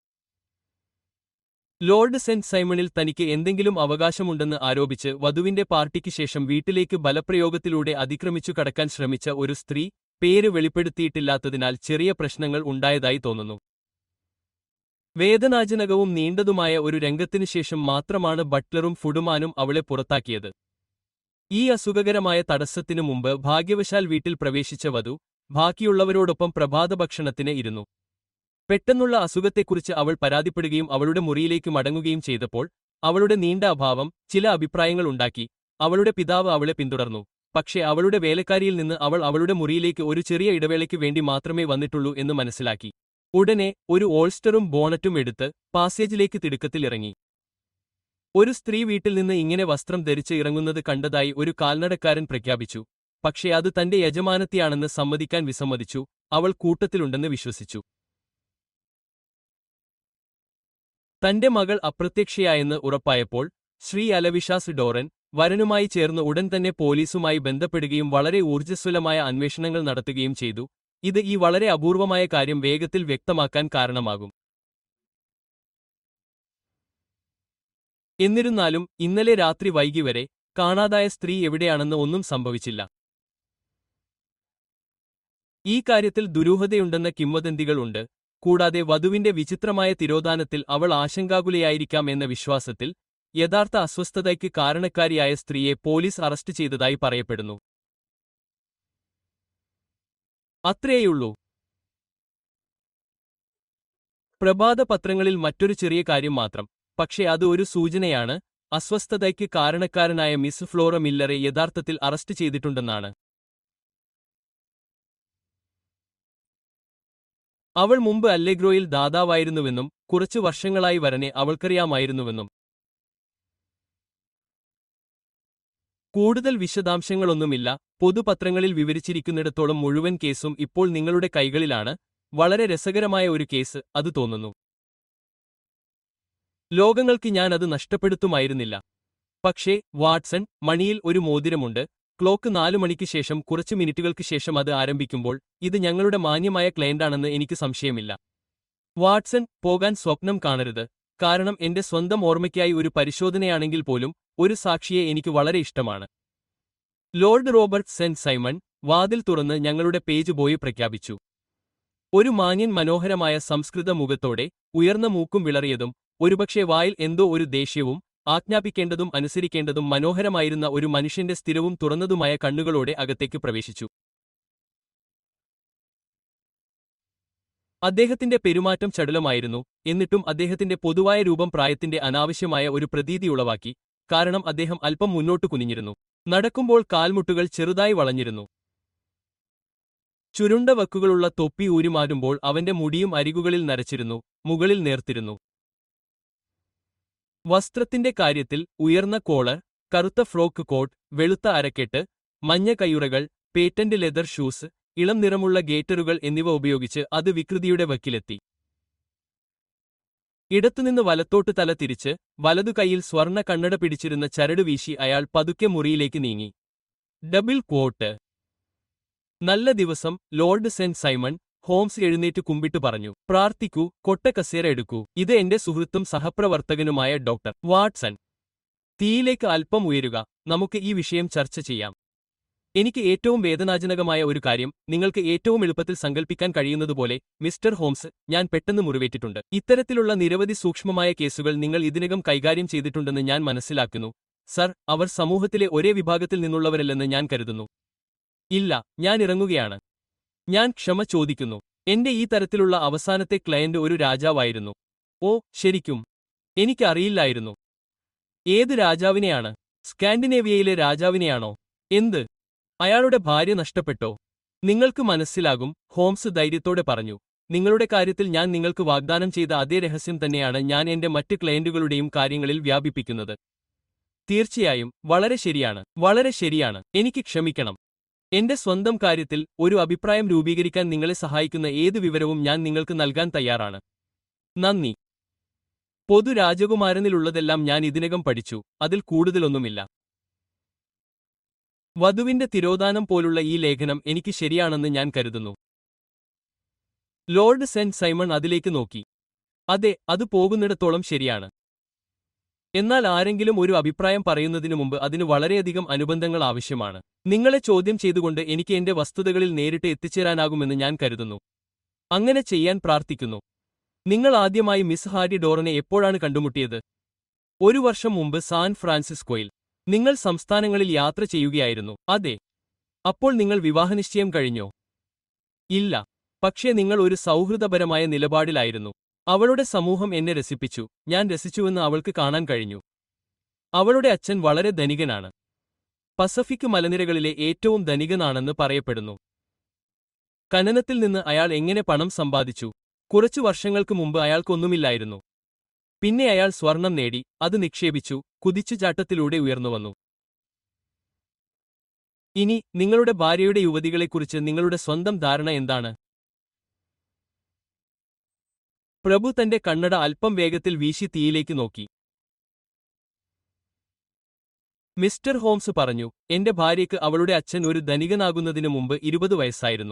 ലോർഡ് സെന്റ് സൈമണിൽ തനിക്ക് എന്തെങ്കിലും അവകാശമുണ്ടെന്ന് ആരോപിച്ച് വധുവിന്റെ പാർട്ടിക്ക് ശേഷം വീട്ടിലേക്ക് ബലപ്രയോഗത്തിലൂടെ അതിക്രമിച്ചു കടക്കാൻ ശ്രമിച്ച ഒരു സ്ത്രീ പേര് വെളിപ്പെടുത്തിയിട്ടില്ലാത്തതിനാൽ ചെറിയ പ്രശ്നങ്ങൾ ഉണ്ടായതായി തോന്നുന്നു വേദനാജനകവും നീണ്ടതുമായ ഒരു രംഗത്തിനു ശേഷം മാത്രമാണ് ബട്ട്ലറും ഫുഡുമാനും അവളെ പുറത്താക്കിയത് ഈ അസുഖകരമായ തടസ്സത്തിനു മുമ്പ് ഭാഗ്യവശാൽ വീട്ടിൽ പ്രവേശിച്ച വധു ബാക്കിയുള്ളവരോടൊപ്പം പ്രഭാതഭക്ഷണത്തിന് ഇരുന്നു പെട്ടെന്നുള്ള അസുഖത്തെക്കുറിച്ച് അവൾ പരാതിപ്പെടുകയും അവളുടെ മുറിയിലേക്ക് മടങ്ങുകയും ചെയ്തപ്പോൾ അവളുടെ നീണ്ട അഭാവം ചില അഭിപ്രായങ്ങൾ ഉണ്ടാക്കി അവളുടെ പിതാവ് അവളെ പിന്തുടർന്നു പക്ഷേ അവളുടെ വേലക്കാരിയിൽ നിന്ന് അവൾ അവളുടെ മുറിയിലേക്ക് ഒരു ചെറിയ ഇടവേളയ്ക്ക് വേണ്ടി മാത്രമേ വന്നിട്ടുള്ളൂ എന്ന് മനസ്സിലാക്കി ഉടനെ ഒരു ഓൾസ്റ്ററും ബോണറ്റും എടുത്ത് പാസേജിലേക്ക് തിടുക്കത്തിൽ ഇറങ്ങി ഒരു സ്ത്രീ വീട്ടിൽ നിന്ന് ഇങ്ങനെ വസ്ത്രം ധരിച്ച് ഇറങ്ങുന്നത് കണ്ടതായി ഒരു കാൽനടക്കാരൻ പ്രഖ്യാപിച്ചു പക്ഷേ അത് തന്റെ യജമാനത്തെയാണെന്ന് സമ്മതിക്കാൻ വിസമ്മതിച്ചു അവൾ കൂട്ടത്തിലുണ്ടെന്ന് വിശ്വസിച്ചു തന്റെ മകൾ അപ്രത്യക്ഷയായെന്ന് ഉറപ്പായപ്പോൾ ശ്രീ അലവിഷാസ് ഡോറൻ വരനുമായി ചേർന്ന് ഉടൻ തന്നെ പോലീസുമായി ബന്ധപ്പെടുകയും വളരെ ഊർജ്ജസ്വലമായ അന്വേഷണങ്ങൾ നടത്തുകയും ചെയ്തു ഇത് ഈ വളരെ അപൂർവമായ കാര്യം വേഗത്തിൽ വ്യക്തമാക്കാൻ കാരണമാകും എന്നിരുന്നാലും ഇന്നലെ രാത്രി വൈകി വരെ കാണാതായ സ്ത്രീ എവിടെയാണെന്ന് ഒന്നും സംഭവിച്ചില്ല ഈ കാര്യത്തിൽ ദുരൂഹതയുണ്ടെന്ന കിംവദന്തികളുണ്ട് കൂടാതെ വധുവിന്റെ വിചിത്രമായ തിരോധാനത്തിൽ അവൾ ആശങ്കാകുലയായിരിക്കാം എന്ന വിശ്വാസത്തിൽ യഥാർത്ഥ അസ്വസ്ഥതയ്ക്ക് കാരണക്കാരിയായ സ്ത്രീയെ പോലീസ് അറസ്റ്റ് ചെയ്തതായി പറയപ്പെടുന്നു അത്രയേയുള്ളൂ പ്രഭാത പത്രങ്ങളിൽ മറ്റൊരു ചെറിയ കാര്യം മാത്രം പക്ഷേ അത് ഒരു സൂചനയാണ് അസ്വസ്ഥതയ്ക്ക് കാരണക്കാരനായ മിസ് ഫ്ലോറ മില്ലറെ യഥാർത്ഥത്തിൽ അറസ്റ്റ് ചെയ്തിട്ടുണ്ടെന്നാണ് അവൾ മുമ്പ് അല്ലെഗ്രോയിൽ ദാതാവായിരുന്നുവെന്നും കുറച്ചു വർഷങ്ങളായി വരനെ അവൾക്കറിയാമായിരുന്നുവെന്നും കൂടുതൽ വിശദാംശങ്ങളൊന്നുമില്ല പൊതുപത്രങ്ങളിൽ വിവരിച്ചിരിക്കുന്നിടത്തോളം മുഴുവൻ കേസും ഇപ്പോൾ നിങ്ങളുടെ കൈകളിലാണ് വളരെ രസകരമായ ഒരു കേസ് അത് തോന്നുന്നു ലോകങ്ങൾക്ക് ഞാൻ അത് നഷ്ടപ്പെടുത്തുമായിരുന്നില്ല പക്ഷേ വാട്സൺ മണിയിൽ ഒരു മോതിരമുണ്ട് ക്ലോക്ക് നാലു മണിക്ക് ശേഷം കുറച്ചു മിനിറ്റുകൾക്ക് ശേഷം അത് ആരംഭിക്കുമ്പോൾ ഇത് ഞങ്ങളുടെ മാന്യമായ ക്ലയന്റാണെന്ന് എനിക്ക് സംശയമില്ല വാട്സൺ പോകാൻ സ്വപ്നം കാണരുത് കാരണം എന്റെ സ്വന്തം ഓർമ്മയ്ക്കായി ഒരു പരിശോധനയാണെങ്കിൽ പോലും ഒരു സാക്ഷിയെ എനിക്ക് വളരെ ഇഷ്ടമാണ് ലോർഡ് റോബർട്ട് സെന്റ് സൈമൺ വാതിൽ തുറന്ന് ഞങ്ങളുടെ പേജ് ബോയ് പ്രഖ്യാപിച്ചു ഒരു മാന്യൻ മനോഹരമായ സംസ്കൃത മുഖത്തോടെ ഉയർന്ന മൂക്കും വിളറിയതും ഒരുപക്ഷെ വായിൽ എന്തോ ഒരു ദേഷ്യവും ആജ്ഞാപിക്കേണ്ടതും അനുസരിക്കേണ്ടതും മനോഹരമായിരുന്ന ഒരു മനുഷ്യന്റെ സ്ഥിരവും തുറന്നതുമായ കണ്ണുകളോടെ അകത്തേക്ക് പ്രവേശിച്ചു അദ്ദേഹത്തിന്റെ പെരുമാറ്റം ചടുലമായിരുന്നു എന്നിട്ടും അദ്ദേഹത്തിന്റെ പൊതുവായ രൂപം പ്രായത്തിന്റെ അനാവശ്യമായ ഒരു പ്രതീതി ഉളവാക്കി കാരണം അദ്ദേഹം അല്പം മുന്നോട്ട് കുനിഞ്ഞിരുന്നു നടക്കുമ്പോൾ കാൽമുട്ടുകൾ ചെറുതായി വളഞ്ഞിരുന്നു ചുരുണ്ട വക്കുകളുള്ള തൊപ്പി ഊരിമാറ്റുമ്പോൾ അവന്റെ മുടിയും അരികുകളിൽ നരച്ചിരുന്നു മുകളിൽ നേർത്തിരുന്നു വസ്ത്രത്തിന്റെ കാര്യത്തിൽ ഉയർന്ന കോളർ കറുത്ത ഫ്രോക്ക് കോട്ട് വെളുത്ത അരക്കെട്ട് മഞ്ഞ കയ്യുറകൾ പേറ്റന്റ് ലെതർ ഷൂസ് ഇളം നിറമുള്ള ഗേറ്ററുകൾ എന്നിവ ഉപയോഗിച്ച് അത് വികൃതിയുടെ വക്കിലെത്തി ഇടത്തുനിന്ന് വലത്തോട്ട് തല തിരിച്ച് വലതു കൈയിൽ സ്വർണ്ണ കണ്ണട പിടിച്ചിരുന്ന ചരട് വീശി അയാൾ പതുക്കെ മുറിയിലേക്ക് നീങ്ങി ഡബിൾ ക്വോട്ട് നല്ല ദിവസം ലോർഡ് സെന്റ് സൈമൺ ഹോംസ് എഴുന്നേറ്റ് കുമ്പിട്ട് പറഞ്ഞു പ്രാർത്ഥിക്കൂ കൊട്ട കസേര എടുക്കൂ ഇത് എന്റെ സുഹൃത്തും സഹപ്രവർത്തകനുമായ ഡോക്ടർ വാട്സൺ തീയിലേക്ക് അല്പം ഉയരുക നമുക്ക് ഈ വിഷയം ചർച്ച ചെയ്യാം എനിക്ക് ഏറ്റവും വേദനാജനകമായ ഒരു കാര്യം നിങ്ങൾക്ക് ഏറ്റവും എളുപ്പത്തിൽ സങ്കൽപ്പിക്കാൻ കഴിയുന്നതുപോലെ മിസ്റ്റർ ഹോംസ് ഞാൻ പെട്ടെന്ന് മുറിവേറ്റിട്ടുണ്ട് ഇത്തരത്തിലുള്ള നിരവധി സൂക്ഷ്മമായ കേസുകൾ നിങ്ങൾ ഇതിനകം കൈകാര്യം ചെയ്തിട്ടുണ്ടെന്ന് ഞാൻ മനസ്സിലാക്കുന്നു സർ അവർ സമൂഹത്തിലെ ഒരേ വിഭാഗത്തിൽ നിന്നുള്ളവരല്ലെന്ന് ഞാൻ കരുതുന്നു ഇല്ല ഞാൻ ഇറങ്ങുകയാണ് ഞാൻ ക്ഷമ ചോദിക്കുന്നു എന്റെ ഈ തരത്തിലുള്ള അവസാനത്തെ ക്ലയന്റ് ഒരു രാജാവായിരുന്നു ഓ ശരിക്കും എനിക്കറിയില്ലായിരുന്നു ഏത് രാജാവിനെയാണ് സ്കാൻഡിനേവിയയിലെ രാജാവിനെയാണോ എന്ത് അയാളുടെ ഭാര്യ നഷ്ടപ്പെട്ടോ നിങ്ങൾക്ക് മനസ്സിലാകും ഹോംസ് ധൈര്യത്തോടെ പറഞ്ഞു നിങ്ങളുടെ കാര്യത്തിൽ ഞാൻ നിങ്ങൾക്ക് വാഗ്ദാനം ചെയ്ത അതേ രഹസ്യം തന്നെയാണ് ഞാൻ എന്റെ മറ്റ് ക്ലയന്റുകളുടെയും കാര്യങ്ങളിൽ വ്യാപിപ്പിക്കുന്നത് തീർച്ചയായും വളരെ ശരിയാണ് വളരെ ശരിയാണ് എനിക്ക് ക്ഷമിക്കണം എന്റെ സ്വന്തം കാര്യത്തിൽ ഒരു അഭിപ്രായം രൂപീകരിക്കാൻ നിങ്ങളെ സഹായിക്കുന്ന ഏത് വിവരവും ഞാൻ നിങ്ങൾക്ക് നൽകാൻ തയ്യാറാണ് നന്ദി പൊതു രാജകുമാരനിലുള്ളതെല്ലാം ഞാൻ ഇതിനകം പഠിച്ചു അതിൽ കൂടുതലൊന്നുമില്ല വധുവിന്റെ തിരോധാനം പോലുള്ള ഈ ലേഖനം എനിക്ക് ശരിയാണെന്ന് ഞാൻ കരുതുന്നു ലോർഡ് സെന്റ് സൈമൺ അതിലേക്ക് നോക്കി അതെ അത് പോകുന്നിടത്തോളം ശരിയാണ് എന്നാൽ ആരെങ്കിലും ഒരു അഭിപ്രായം പറയുന്നതിനു മുമ്പ് അതിന് വളരെയധികം അനുബന്ധങ്ങൾ ആവശ്യമാണ് നിങ്ങളെ ചോദ്യം ചെയ്തുകൊണ്ട് എനിക്ക് എന്റെ വസ്തുതകളിൽ നേരിട്ട് എത്തിച്ചേരാനാകുമെന്ന് ഞാൻ കരുതുന്നു അങ്ങനെ ചെയ്യാൻ പ്രാർത്ഥിക്കുന്നു നിങ്ങൾ ആദ്യമായി മിസ് ഹാരി ഡോറനെ എപ്പോഴാണ് കണ്ടുമുട്ടിയത് ഒരു വർഷം മുമ്പ് സാൻ ഫ്രാൻസിസ്കോയിൽ നിങ്ങൾ സംസ്ഥാനങ്ങളിൽ യാത്ര ചെയ്യുകയായിരുന്നു അതെ അപ്പോൾ നിങ്ങൾ വിവാഹനിശ്ചയം കഴിഞ്ഞോ ഇല്ല പക്ഷേ നിങ്ങൾ ഒരു സൗഹൃദപരമായ നിലപാടിലായിരുന്നു അവളുടെ സമൂഹം എന്നെ രസിപ്പിച്ചു ഞാൻ രസിച്ചുവെന്ന് അവൾക്ക് കാണാൻ കഴിഞ്ഞു അവളുടെ അച്ഛൻ വളരെ ധനികനാണ് പസഫിക് മലനിരകളിലെ ഏറ്റവും ധനികനാണെന്ന് പറയപ്പെടുന്നു ഖനനത്തിൽ നിന്ന് അയാൾ എങ്ങനെ പണം സമ്പാദിച്ചു കുറച്ചു വർഷങ്ങൾക്ക് മുമ്പ് അയാൾക്കൊന്നുമില്ലായിരുന്നു പിന്നെ അയാൾ സ്വർണം നേടി അത് നിക്ഷേപിച്ചു കുതിച്ചുചാട്ടത്തിലൂടെ ഉയർന്നുവന്നു ഇനി നിങ്ങളുടെ ഭാര്യയുടെ യുവതികളെക്കുറിച്ച് നിങ്ങളുടെ സ്വന്തം ധാരണ എന്താണ് പ്രഭു തന്റെ കണ്ണട അല്പം വേഗത്തിൽ വീശി തീയിലേക്ക് നോക്കി മിസ്റ്റർ ഹോംസ് പറഞ്ഞു എന്റെ ഭാര്യയ്ക്ക് അവളുടെ അച്ഛൻ ഒരു ധനികനാകുന്നതിനു മുമ്പ് ഇരുപത് വയസ്സായിരുന്നു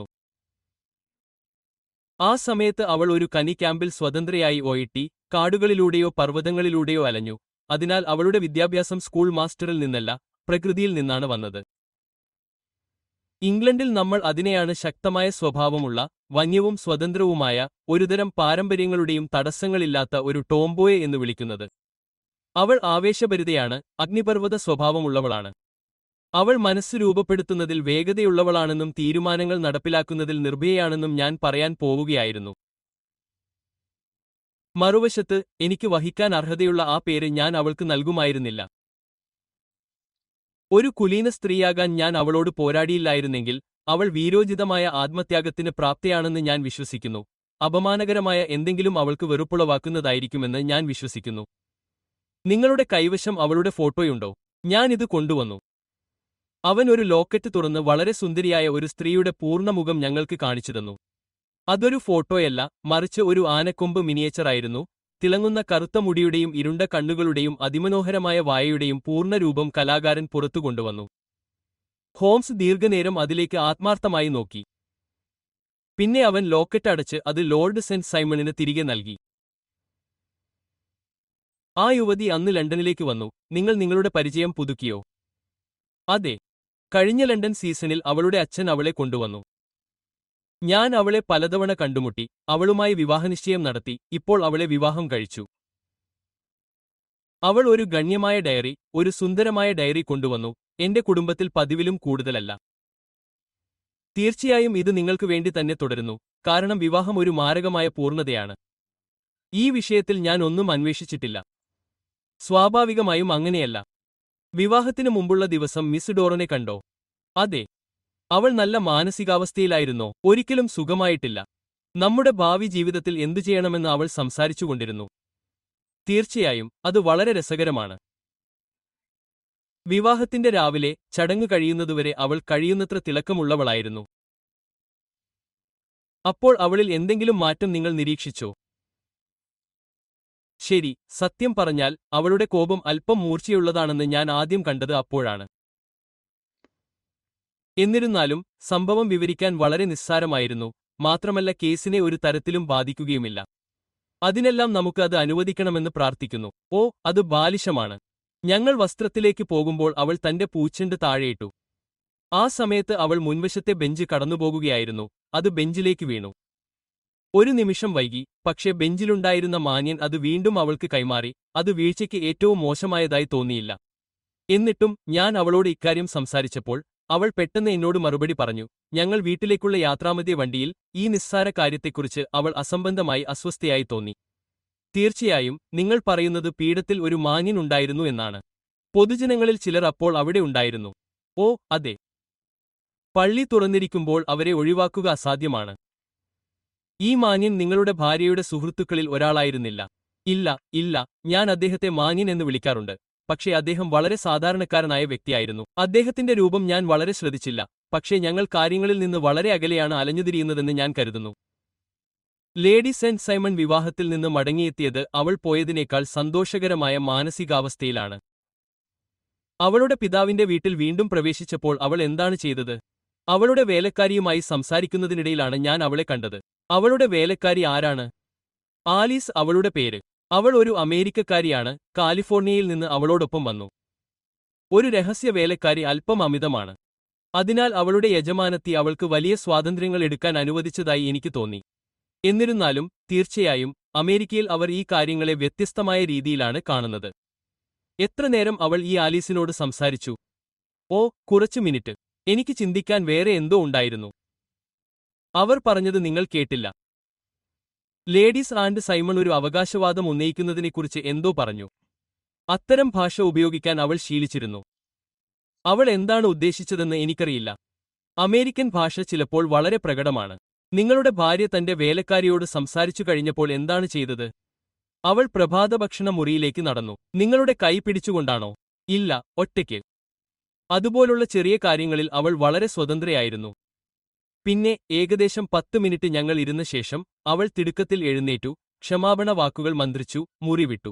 ആ സമയത്ത് അവൾ ഒരു കനി ക്യാമ്പിൽ സ്വതന്ത്രയായി ഒയിട്ടി കാടുകളിലൂടെയോ പർവ്വതങ്ങളിലൂടെയോ അലഞ്ഞു അതിനാൽ അവളുടെ വിദ്യാഭ്യാസം സ്കൂൾ മാസ്റ്ററിൽ നിന്നല്ല പ്രകൃതിയിൽ നിന്നാണ് വന്നത് ഇംഗ്ലണ്ടിൽ നമ്മൾ അതിനെയാണ് ശക്തമായ സ്വഭാവമുള്ള വന്യവും സ്വതന്ത്രവുമായ ഒരുതരം പാരമ്പര്യങ്ങളുടെയും തടസ്സങ്ങളില്ലാത്ത ഒരു ടോംബോയെ എന്ന് വിളിക്കുന്നത് അവൾ ആവേശഭരിതയാണ് അഗ്നിപർവ്വത സ്വഭാവമുള്ളവളാണ് അവൾ മനസ്സ് രൂപപ്പെടുത്തുന്നതിൽ വേഗതയുള്ളവളാണെന്നും തീരുമാനങ്ങൾ നടപ്പിലാക്കുന്നതിൽ നിർഭയയാണെന്നും ഞാൻ പറയാൻ പോവുകയായിരുന്നു മറുവശത്ത് എനിക്ക് വഹിക്കാൻ അർഹതയുള്ള ആ പേര് ഞാൻ അവൾക്ക് നൽകുമായിരുന്നില്ല ഒരു കുലീന സ്ത്രീയാകാൻ ഞാൻ അവളോട് പോരാടിയില്ലായിരുന്നെങ്കിൽ അവൾ വീരോചിതമായ ആത്മത്യാഗത്തിന് പ്രാപ്തയാണെന്ന് ഞാൻ വിശ്വസിക്കുന്നു അപമാനകരമായ എന്തെങ്കിലും അവൾക്ക് വെറുപ്പുളവാക്കുന്നതായിരിക്കുമെന്ന് ഞാൻ വിശ്വസിക്കുന്നു നിങ്ങളുടെ കൈവശം അവളുടെ ഫോട്ടോയുണ്ടോ ഞാൻ ഇത് കൊണ്ടുവന്നു അവൻ ഒരു ലോക്കറ്റ് തുറന്ന് വളരെ സുന്ദരിയായ ഒരു സ്ത്രീയുടെ പൂർണ്ണമുഖം ഞങ്ങൾക്ക് കാണിച്ചു തന്നു അതൊരു ഫോട്ടോയല്ല മറിച്ച് ഒരു ആനക്കൊമ്പ് മിനിയേച്ചറായിരുന്നു തിളങ്ങുന്ന കറുത്ത മുടിയുടെയും ഇരുണ്ട കണ്ണുകളുടെയും അതിമനോഹരമായ വായയുടെയും പൂർണ്ണരൂപം കലാകാരൻ പുറത്തു കൊണ്ടുവന്നു ഹോംസ് ദീർഘനേരം അതിലേക്ക് ആത്മാർത്ഥമായി നോക്കി പിന്നെ അവൻ ലോക്കറ്റ് അടച്ച് അത് ലോർഡ് സെന്റ് സൈമണിന് തിരികെ നൽകി ആ യുവതി അന്ന് ലണ്ടനിലേക്ക് വന്നു നിങ്ങൾ നിങ്ങളുടെ പരിചയം പുതുക്കിയോ അതെ കഴിഞ്ഞ ലണ്ടൻ സീസണിൽ അവളുടെ അച്ഛൻ അവളെ കൊണ്ടുവന്നു ഞാൻ അവളെ പലതവണ കണ്ടുമുട്ടി അവളുമായി വിവാഹനിശ്ചയം നടത്തി ഇപ്പോൾ അവളെ വിവാഹം കഴിച്ചു അവൾ ഒരു ഗണ്യമായ ഡയറി ഒരു സുന്ദരമായ ഡയറി കൊണ്ടുവന്നു എന്റെ കുടുംബത്തിൽ പതിവിലും കൂടുതലല്ല തീർച്ചയായും ഇത് നിങ്ങൾക്ക് വേണ്ടി തന്നെ തുടരുന്നു കാരണം വിവാഹം ഒരു മാരകമായ പൂർണ്ണതയാണ് ഈ വിഷയത്തിൽ ഞാൻ ഒന്നും അന്വേഷിച്ചിട്ടില്ല സ്വാഭാവികമായും അങ്ങനെയല്ല വിവാഹത്തിനു മുമ്പുള്ള ദിവസം മിസ് ഡോറനെ കണ്ടോ അതെ അവൾ നല്ല മാനസികാവസ്ഥയിലായിരുന്നോ ഒരിക്കലും സുഖമായിട്ടില്ല നമ്മുടെ ഭാവി ജീവിതത്തിൽ എന്തു ചെയ്യണമെന്ന് അവൾ സംസാരിച്ചുകൊണ്ടിരുന്നു തീർച്ചയായും അത് വളരെ രസകരമാണ് വിവാഹത്തിന്റെ രാവിലെ ചടങ്ങ് കഴിയുന്നതുവരെ അവൾ കഴിയുന്നത്ര തിളക്കമുള്ളവളായിരുന്നു അപ്പോൾ അവളിൽ എന്തെങ്കിലും മാറ്റം നിങ്ങൾ നിരീക്ഷിച്ചോ ശരി സത്യം പറഞ്ഞാൽ അവളുടെ കോപം അല്പം മൂർച്ചയുള്ളതാണെന്ന് ഞാൻ ആദ്യം കണ്ടത് അപ്പോഴാണ് എന്നിരുന്നാലും സംഭവം വിവരിക്കാൻ വളരെ നിസ്സാരമായിരുന്നു മാത്രമല്ല കേസിനെ ഒരു തരത്തിലും ബാധിക്കുകയുമില്ല അതിനെല്ലാം നമുക്ക് അത് അനുവദിക്കണമെന്ന് പ്രാർത്ഥിക്കുന്നു ഓ അത് ബാലിശമാണ് ഞങ്ങൾ വസ്ത്രത്തിലേക്ക് പോകുമ്പോൾ അവൾ തന്റെ പൂച്ചെണ്ട് താഴെയിട്ടു ആ സമയത്ത് അവൾ മുൻവശത്തെ ബെഞ്ച് കടന്നുപോകുകയായിരുന്നു അത് ബെഞ്ചിലേക്ക് വീണു ഒരു നിമിഷം വൈകി പക്ഷേ ബെഞ്ചിലുണ്ടായിരുന്ന മാന്യൻ അത് വീണ്ടും അവൾക്ക് കൈമാറി അത് വീഴ്ചയ്ക്ക് ഏറ്റവും മോശമായതായി തോന്നിയില്ല എന്നിട്ടും ഞാൻ അവളോട് ഇക്കാര്യം സംസാരിച്ചപ്പോൾ അവൾ പെട്ടെന്ന് എന്നോട് മറുപടി പറഞ്ഞു ഞങ്ങൾ വീട്ടിലേക്കുള്ള യാത്രാമധ്യ വണ്ടിയിൽ ഈ നിസ്സാര കാര്യത്തെക്കുറിച്ച് അവൾ അസംബന്ധമായി അസ്വസ്ഥയായി തോന്നി തീർച്ചയായും നിങ്ങൾ പറയുന്നത് പീഠത്തിൽ ഒരു മാന്യൻ ഉണ്ടായിരുന്നു എന്നാണ് പൊതുജനങ്ങളിൽ ചിലർ അപ്പോൾ അവിടെ ഉണ്ടായിരുന്നു ഓ അതെ പള്ളി തുറന്നിരിക്കുമ്പോൾ അവരെ ഒഴിവാക്കുക അസാധ്യമാണ് ഈ മാന്യൻ നിങ്ങളുടെ ഭാര്യയുടെ സുഹൃത്തുക്കളിൽ ഒരാളായിരുന്നില്ല ഇല്ല ഇല്ല ഞാൻ അദ്ദേഹത്തെ മാന്യൻ എന്ന് വിളിക്കാറുണ്ട് പക്ഷേ അദ്ദേഹം വളരെ സാധാരണക്കാരനായ വ്യക്തിയായിരുന്നു അദ്ദേഹത്തിന്റെ രൂപം ഞാൻ വളരെ ശ്രദ്ധിച്ചില്ല പക്ഷേ ഞങ്ങൾ കാര്യങ്ങളിൽ നിന്ന് വളരെ അകലെയാണ് അലഞ്ഞുതിരിയുന്നതെന്ന് ഞാൻ കരുതുന്നു ലേഡി സെന്റ് സൈമൺ വിവാഹത്തിൽ നിന്ന് മടങ്ങിയെത്തിയത് അവൾ പോയതിനേക്കാൾ സന്തോഷകരമായ മാനസികാവസ്ഥയിലാണ് അവളുടെ പിതാവിന്റെ വീട്ടിൽ വീണ്ടും പ്രവേശിച്ചപ്പോൾ അവൾ എന്താണ് ചെയ്തത് അവളുടെ വേലക്കാരിയുമായി സംസാരിക്കുന്നതിനിടയിലാണ് ഞാൻ അവളെ കണ്ടത് അവളുടെ വേലക്കാരി ആരാണ് ആലീസ് അവളുടെ പേര് അവൾ ഒരു അമേരിക്കക്കാരിയാണ് കാലിഫോർണിയയിൽ നിന്ന് അവളോടൊപ്പം വന്നു ഒരു രഹസ്യ വേലക്കാരി അല്പം അമിതമാണ് അതിനാൽ അവളുടെ യജമാനത്തി അവൾക്ക് വലിയ സ്വാതന്ത്ര്യങ്ങൾ എടുക്കാൻ അനുവദിച്ചതായി എനിക്ക് തോന്നി എന്നിരുന്നാലും തീർച്ചയായും അമേരിക്കയിൽ അവർ ഈ കാര്യങ്ങളെ വ്യത്യസ്തമായ രീതിയിലാണ് കാണുന്നത് എത്ര നേരം അവൾ ഈ ആലീസിനോട് സംസാരിച്ചു ഓ കുറച്ചു മിനിറ്റ് എനിക്ക് ചിന്തിക്കാൻ വേറെ എന്തോ ഉണ്ടായിരുന്നു അവർ പറഞ്ഞത് നിങ്ങൾ കേട്ടില്ല ലേഡീസ് ആൻഡ് സൈമൺ ഒരു അവകാശവാദം ഉന്നയിക്കുന്നതിനെക്കുറിച്ച് എന്തോ പറഞ്ഞു അത്തരം ഭാഷ ഉപയോഗിക്കാൻ അവൾ ശീലിച്ചിരുന്നു അവൾ എന്താണ് ഉദ്ദേശിച്ചതെന്ന് എനിക്കറിയില്ല അമേരിക്കൻ ഭാഷ ചിലപ്പോൾ വളരെ പ്രകടമാണ് നിങ്ങളുടെ ഭാര്യ തന്റെ വേലക്കാരിയോട് സംസാരിച്ചു കഴിഞ്ഞപ്പോൾ എന്താണ് ചെയ്തത് അവൾ പ്രഭാതഭക്ഷണ മുറിയിലേക്ക് നടന്നു നിങ്ങളുടെ കൈ പിടിച്ചുകൊണ്ടാണോ ഇല്ല ഒറ്റയ്ക്ക് അതുപോലുള്ള ചെറിയ കാര്യങ്ങളിൽ അവൾ വളരെ സ്വതന്ത്രയായിരുന്നു പിന്നെ ഏകദേശം പത്ത് മിനിറ്റ് ഞങ്ങൾ ഇരുന്ന ശേഷം അവൾ തിടുക്കത്തിൽ എഴുന്നേറ്റു ക്ഷമാപണ വാക്കുകൾ മന്ത്രിച്ചു മുറി വിട്ടു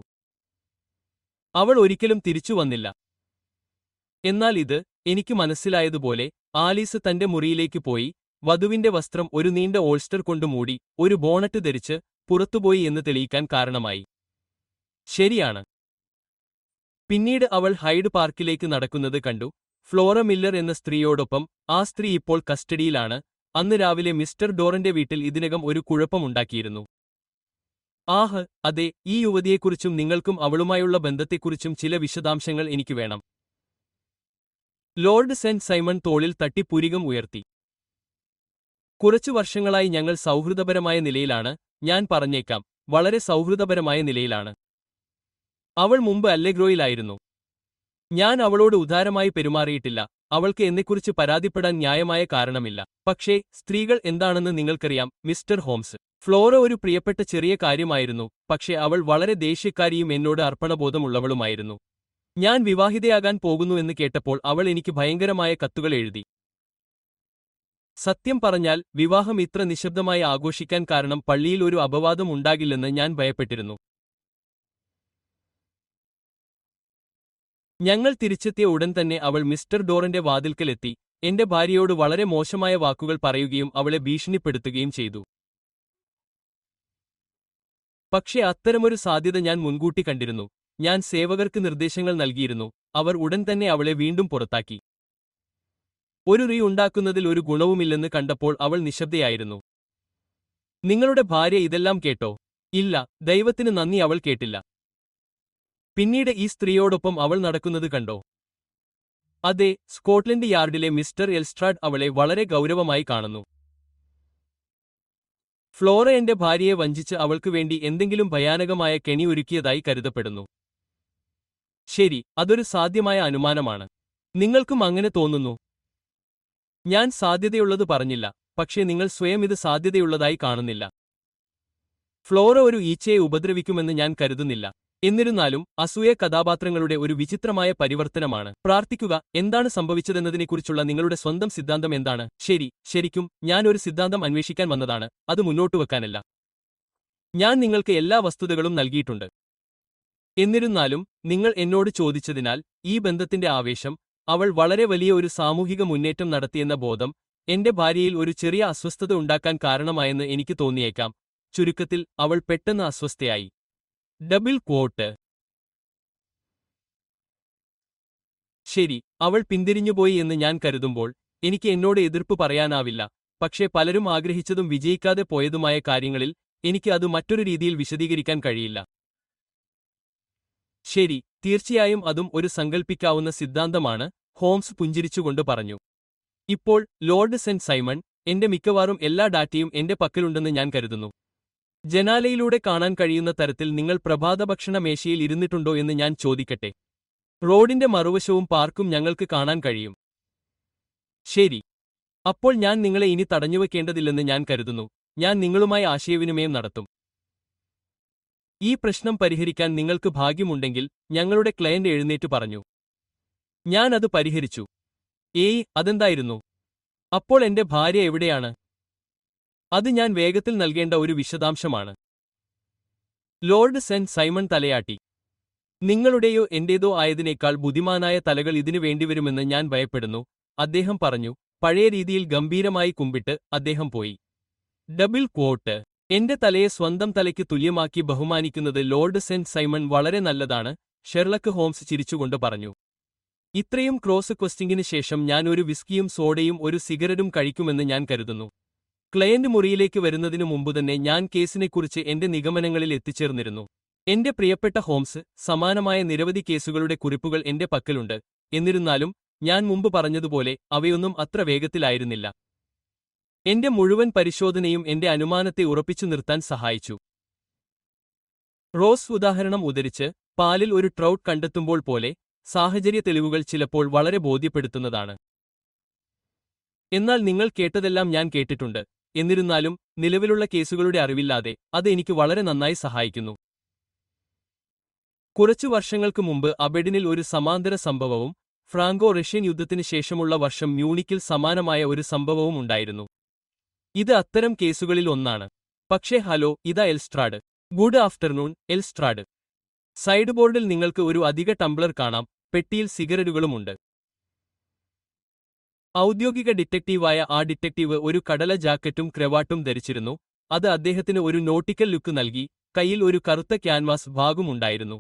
അവൾ ഒരിക്കലും തിരിച്ചു വന്നില്ല എന്നാൽ ഇത് എനിക്ക് മനസ്സിലായതുപോലെ ആലീസ് തന്റെ മുറിയിലേക്ക് പോയി വധുവിന്റെ വസ്ത്രം ഒരു നീണ്ട ഓൾസ്റ്റർ കൊണ്ട് മൂടി ഒരു ബോണറ്റ് ധരിച്ച് പുറത്തുപോയി എന്ന് തെളിയിക്കാൻ കാരണമായി ശരിയാണ് പിന്നീട് അവൾ ഹൈഡ് പാർക്കിലേക്ക് നടക്കുന്നത് കണ്ടു ഫ്ലോറ മില്ലർ എന്ന സ്ത്രീയോടൊപ്പം ആ സ്ത്രീ ഇപ്പോൾ കസ്റ്റഡിയിലാണ് അന്ന് രാവിലെ മിസ്റ്റർ ഡോറന്റെ വീട്ടിൽ ഇതിനകം ഒരു കുഴപ്പമുണ്ടാക്കിയിരുന്നു ആഹ് അതെ ഈ യുവതിയെക്കുറിച്ചും നിങ്ങൾക്കും അവളുമായുള്ള ബന്ധത്തെക്കുറിച്ചും ചില വിശദാംശങ്ങൾ എനിക്ക് വേണം ലോർഡ് സെന്റ് സൈമൺ തോളിൽ തട്ടി പുരികം ഉയർത്തി കുറച്ചു വർഷങ്ങളായി ഞങ്ങൾ സൗഹൃദപരമായ നിലയിലാണ് ഞാൻ പറഞ്ഞേക്കാം വളരെ സൗഹൃദപരമായ നിലയിലാണ് അവൾ മുമ്പ് അല്ലെഗ്രോയിലായിരുന്നു ഞാൻ അവളോട് ഉദാരമായി പെരുമാറിയിട്ടില്ല അവൾക്ക് എന്നെക്കുറിച്ച് പരാതിപ്പെടാൻ ന്യായമായ കാരണമില്ല പക്ഷേ സ്ത്രീകൾ എന്താണെന്ന് നിങ്ങൾക്കറിയാം മിസ്റ്റർ ഹോംസ് ഫ്ലോറ ഒരു പ്രിയപ്പെട്ട ചെറിയ കാര്യമായിരുന്നു പക്ഷേ അവൾ വളരെ ദേഷ്യക്കാരിയും എന്നോട് അർപ്പണബോധമുള്ളവളുമായിരുന്നു ഞാൻ വിവാഹിതയാകാൻ പോകുന്നുവെന്ന് കേട്ടപ്പോൾ അവൾ എനിക്ക് ഭയങ്കരമായ കത്തുകൾ എഴുതി സത്യം പറഞ്ഞാൽ വിവാഹം ഇത്ര നിശബ്ദമായി ആഘോഷിക്കാൻ കാരണം പള്ളിയിൽ ഒരു അപവാദം ഉണ്ടാകില്ലെന്ന് ഞാൻ ഭയപ്പെട്ടിരുന്നു ഞങ്ങൾ തിരിച്ചെത്തിയ ഉടൻ തന്നെ അവൾ മിസ്റ്റർ ഡോറിന്റെ വാതിൽക്കലെത്തി എന്റെ ഭാര്യയോട് വളരെ മോശമായ വാക്കുകൾ പറയുകയും അവളെ ഭീഷണിപ്പെടുത്തുകയും ചെയ്തു പക്ഷേ അത്തരമൊരു സാധ്യത ഞാൻ മുൻകൂട്ടി കണ്ടിരുന്നു ഞാൻ സേവകർക്ക് നിർദ്ദേശങ്ങൾ നൽകിയിരുന്നു അവർ ഉടൻ തന്നെ അവളെ വീണ്ടും പുറത്താക്കി ഒരു റീ ഉണ്ടാക്കുന്നതിൽ ഒരു ഗുണവുമില്ലെന്ന് കണ്ടപ്പോൾ അവൾ നിശബ്ദയായിരുന്നു നിങ്ങളുടെ ഭാര്യ ഇതെല്ലാം കേട്ടോ ഇല്ല ദൈവത്തിന് നന്ദി അവൾ കേട്ടില്ല പിന്നീട് ഈ സ്ത്രീയോടൊപ്പം അവൾ നടക്കുന്നത് കണ്ടോ അതെ സ്കോട്ട്ലൻഡ് യാർഡിലെ മിസ്റ്റർ എൽസ്ട്രാഡ് അവളെ വളരെ ഗൗരവമായി കാണുന്നു ഫ്ലോറ എന്റെ ഭാര്യയെ വഞ്ചിച്ച് അവൾക്ക് വേണ്ടി എന്തെങ്കിലും ഭയാനകമായ കെണി ഒരുക്കിയതായി കരുതപ്പെടുന്നു ശരി അതൊരു സാധ്യമായ അനുമാനമാണ് നിങ്ങൾക്കും അങ്ങനെ തോന്നുന്നു ഞാൻ സാധ്യതയുള്ളത് പറഞ്ഞില്ല പക്ഷേ നിങ്ങൾ സ്വയം ഇത് സാധ്യതയുള്ളതായി കാണുന്നില്ല ഫ്ലോറ ഒരു ഈച്ചയെ ഉപദ്രവിക്കുമെന്ന് ഞാൻ കരുതുന്നില്ല എന്നിരുന്നാലും അസൂയ കഥാപാത്രങ്ങളുടെ ഒരു വിചിത്രമായ പരിവർത്തനമാണ് പ്രാർത്ഥിക്കുക എന്താണ് സംഭവിച്ചതെന്നതിനെക്കുറിച്ചുള്ള നിങ്ങളുടെ സ്വന്തം സിദ്ധാന്തം എന്താണ് ശരി ശരിക്കും ഞാൻ ഒരു സിദ്ധാന്തം അന്വേഷിക്കാൻ വന്നതാണ് അത് മുന്നോട്ടു വെക്കാനല്ല ഞാൻ നിങ്ങൾക്ക് എല്ലാ വസ്തുതകളും നൽകിയിട്ടുണ്ട് എന്നിരുന്നാലും നിങ്ങൾ എന്നോട് ചോദിച്ചതിനാൽ ഈ ബന്ധത്തിന്റെ ആവേശം അവൾ വളരെ വലിയ ഒരു സാമൂഹിക മുന്നേറ്റം നടത്തിയെന്ന ബോധം എന്റെ ഭാര്യയിൽ ഒരു ചെറിയ അസ്വസ്ഥത ഉണ്ടാക്കാൻ കാരണമായെന്ന് എനിക്ക് തോന്നിയേക്കാം ചുരുക്കത്തിൽ അവൾ പെട്ടെന്ന് അസ്വസ്ഥയായി ഡബിൾ ക്വോട്ട് ശരി അവൾ പിന്തിരിഞ്ഞുപോയി എന്ന് ഞാൻ കരുതുമ്പോൾ എനിക്ക് എന്നോട് എതിർപ്പ് പറയാനാവില്ല പക്ഷേ പലരും ആഗ്രഹിച്ചതും വിജയിക്കാതെ പോയതുമായ കാര്യങ്ങളിൽ എനിക്ക് അത് മറ്റൊരു രീതിയിൽ വിശദീകരിക്കാൻ കഴിയില്ല ശരി തീർച്ചയായും അതും ഒരു സങ്കൽപ്പിക്കാവുന്ന സിദ്ധാന്തമാണ് ഹോംസ് പുഞ്ചിരിച്ചുകൊണ്ട് പറഞ്ഞു ഇപ്പോൾ ലോർഡ് സെന്റ് സൈമൺ എന്റെ മിക്കവാറും എല്ലാ ഡാറ്റയും എന്റെ പക്കലുണ്ടെന്ന് ഞാൻ കരുതുന്നു ജനാലയിലൂടെ കാണാൻ കഴിയുന്ന തരത്തിൽ നിങ്ങൾ പ്രഭാതഭക്ഷണ മേശയിൽ ഇരുന്നിട്ടുണ്ടോ എന്ന് ഞാൻ ചോദിക്കട്ടെ റോഡിന്റെ മറുവശവും പാർക്കും ഞങ്ങൾക്ക് കാണാൻ കഴിയും ശരി അപ്പോൾ ഞാൻ നിങ്ങളെ ഇനി തടഞ്ഞുവെക്കേണ്ടതില്ലെന്ന് ഞാൻ കരുതുന്നു ഞാൻ നിങ്ങളുമായി ആശയവിനിമയം നടത്തും ഈ പ്രശ്നം പരിഹരിക്കാൻ നിങ്ങൾക്ക് ഭാഗ്യമുണ്ടെങ്കിൽ ഞങ്ങളുടെ ക്ലയന്റ് എഴുന്നേറ്റ് പറഞ്ഞു ഞാൻ അത് പരിഹരിച്ചു ഏയ് അതെന്തായിരുന്നു അപ്പോൾ എന്റെ ഭാര്യ എവിടെയാണ് അത് ഞാൻ വേഗത്തിൽ നൽകേണ്ട ഒരു വിശദാംശമാണ് ലോർഡ് സെന്റ് സൈമൺ തലയാട്ടി നിങ്ങളുടെയോ എന്റേതോ ആയതിനേക്കാൾ ബുദ്ധിമാനായ തലകൾ ഇതിനു വേണ്ടിവരുമെന്ന് ഞാൻ ഭയപ്പെടുന്നു അദ്ദേഹം പറഞ്ഞു പഴയ രീതിയിൽ ഗംഭീരമായി കുമ്പിട്ട് അദ്ദേഹം പോയി ഡബിൾ ക്വോട്ട് എന്റെ തലയെ സ്വന്തം തലയ്ക്ക് തുല്യമാക്കി ബഹുമാനിക്കുന്നത് ലോർഡ് സെന്റ് സൈമൺ വളരെ നല്ലതാണ് ഷെർലക്ക് ഹോംസ് ചിരിച്ചുകൊണ്ട് പറഞ്ഞു ഇത്രയും ക്രോസ് ക്വസ്റ്റിംഗിന് ശേഷം ഞാൻ ഒരു വിസ്കിയും സോഡയും ഒരു സിഗരറ്റും കഴിക്കുമെന്ന് ഞാൻ കരുതുന്നു ക്ലയന്റ് മുറിയിലേക്ക് വരുന്നതിനു മുമ്പുതന്നെ ഞാൻ കേസിനെക്കുറിച്ച് എന്റെ നിഗമനങ്ങളിൽ എത്തിച്ചേർന്നിരുന്നു എന്റെ പ്രിയപ്പെട്ട ഹോംസ് സമാനമായ നിരവധി കേസുകളുടെ കുറിപ്പുകൾ എന്റെ പക്കലുണ്ട് എന്നിരുന്നാലും ഞാൻ മുമ്പ് പറഞ്ഞതുപോലെ അവയൊന്നും അത്ര വേഗത്തിലായിരുന്നില്ല എന്റെ മുഴുവൻ പരിശോധനയും എന്റെ അനുമാനത്തെ ഉറപ്പിച്ചു നിർത്താൻ സഹായിച്ചു റോസ് ഉദാഹരണം ഉദ്ധരിച്ച് പാലിൽ ഒരു ട്രൗട്ട് കണ്ടെത്തുമ്പോൾ പോലെ സാഹചര്യ തെളിവുകൾ ചിലപ്പോൾ വളരെ ബോധ്യപ്പെടുത്തുന്നതാണ് എന്നാൽ നിങ്ങൾ കേട്ടതെല്ലാം ഞാൻ കേട്ടിട്ടുണ്ട് എന്നിരുന്നാലും നിലവിലുള്ള കേസുകളുടെ അറിവില്ലാതെ അത് എനിക്ക് വളരെ നന്നായി സഹായിക്കുന്നു കുറച്ചു വർഷങ്ങൾക്ക് മുമ്പ് അബെഡിനിൽ ഒരു സമാന്തര സംഭവവും ഫ്രാങ്കോ റഷ്യൻ യുദ്ധത്തിന് ശേഷമുള്ള വർഷം മ്യൂണിക്കിൽ സമാനമായ ഒരു സംഭവവും ഉണ്ടായിരുന്നു ഇത് അത്തരം കേസുകളിൽ ഒന്നാണ് പക്ഷേ ഹലോ ഇതാ Lestrade good afternoon Lestrade side ബോർഡിൽ നിങ്ങൾക്ക് ഒരു അധിക ടംബ്ലർ കാണാം പെട്ടിയിൽ സിഗരറ്റുകളുമുണ്ട് ഔദ്യോഗിക ഡിറ്റക്റ്റീവായ ആ ഡിറ്റക്റ്റീവ് ഒരു കടല ജാക്കറ്റും ക്രെവാട്ടും ധരിച്ചിരുന്നു അത് അദ്ദേഹത്തിന് ഒരു നോട്ടിക്കൽ ലുക്ക് നൽകി കയ്യിൽ ഒരു കറുത്ത ക്യാൻവാസ് ഭാഗമുണ്ടായിരുന്നു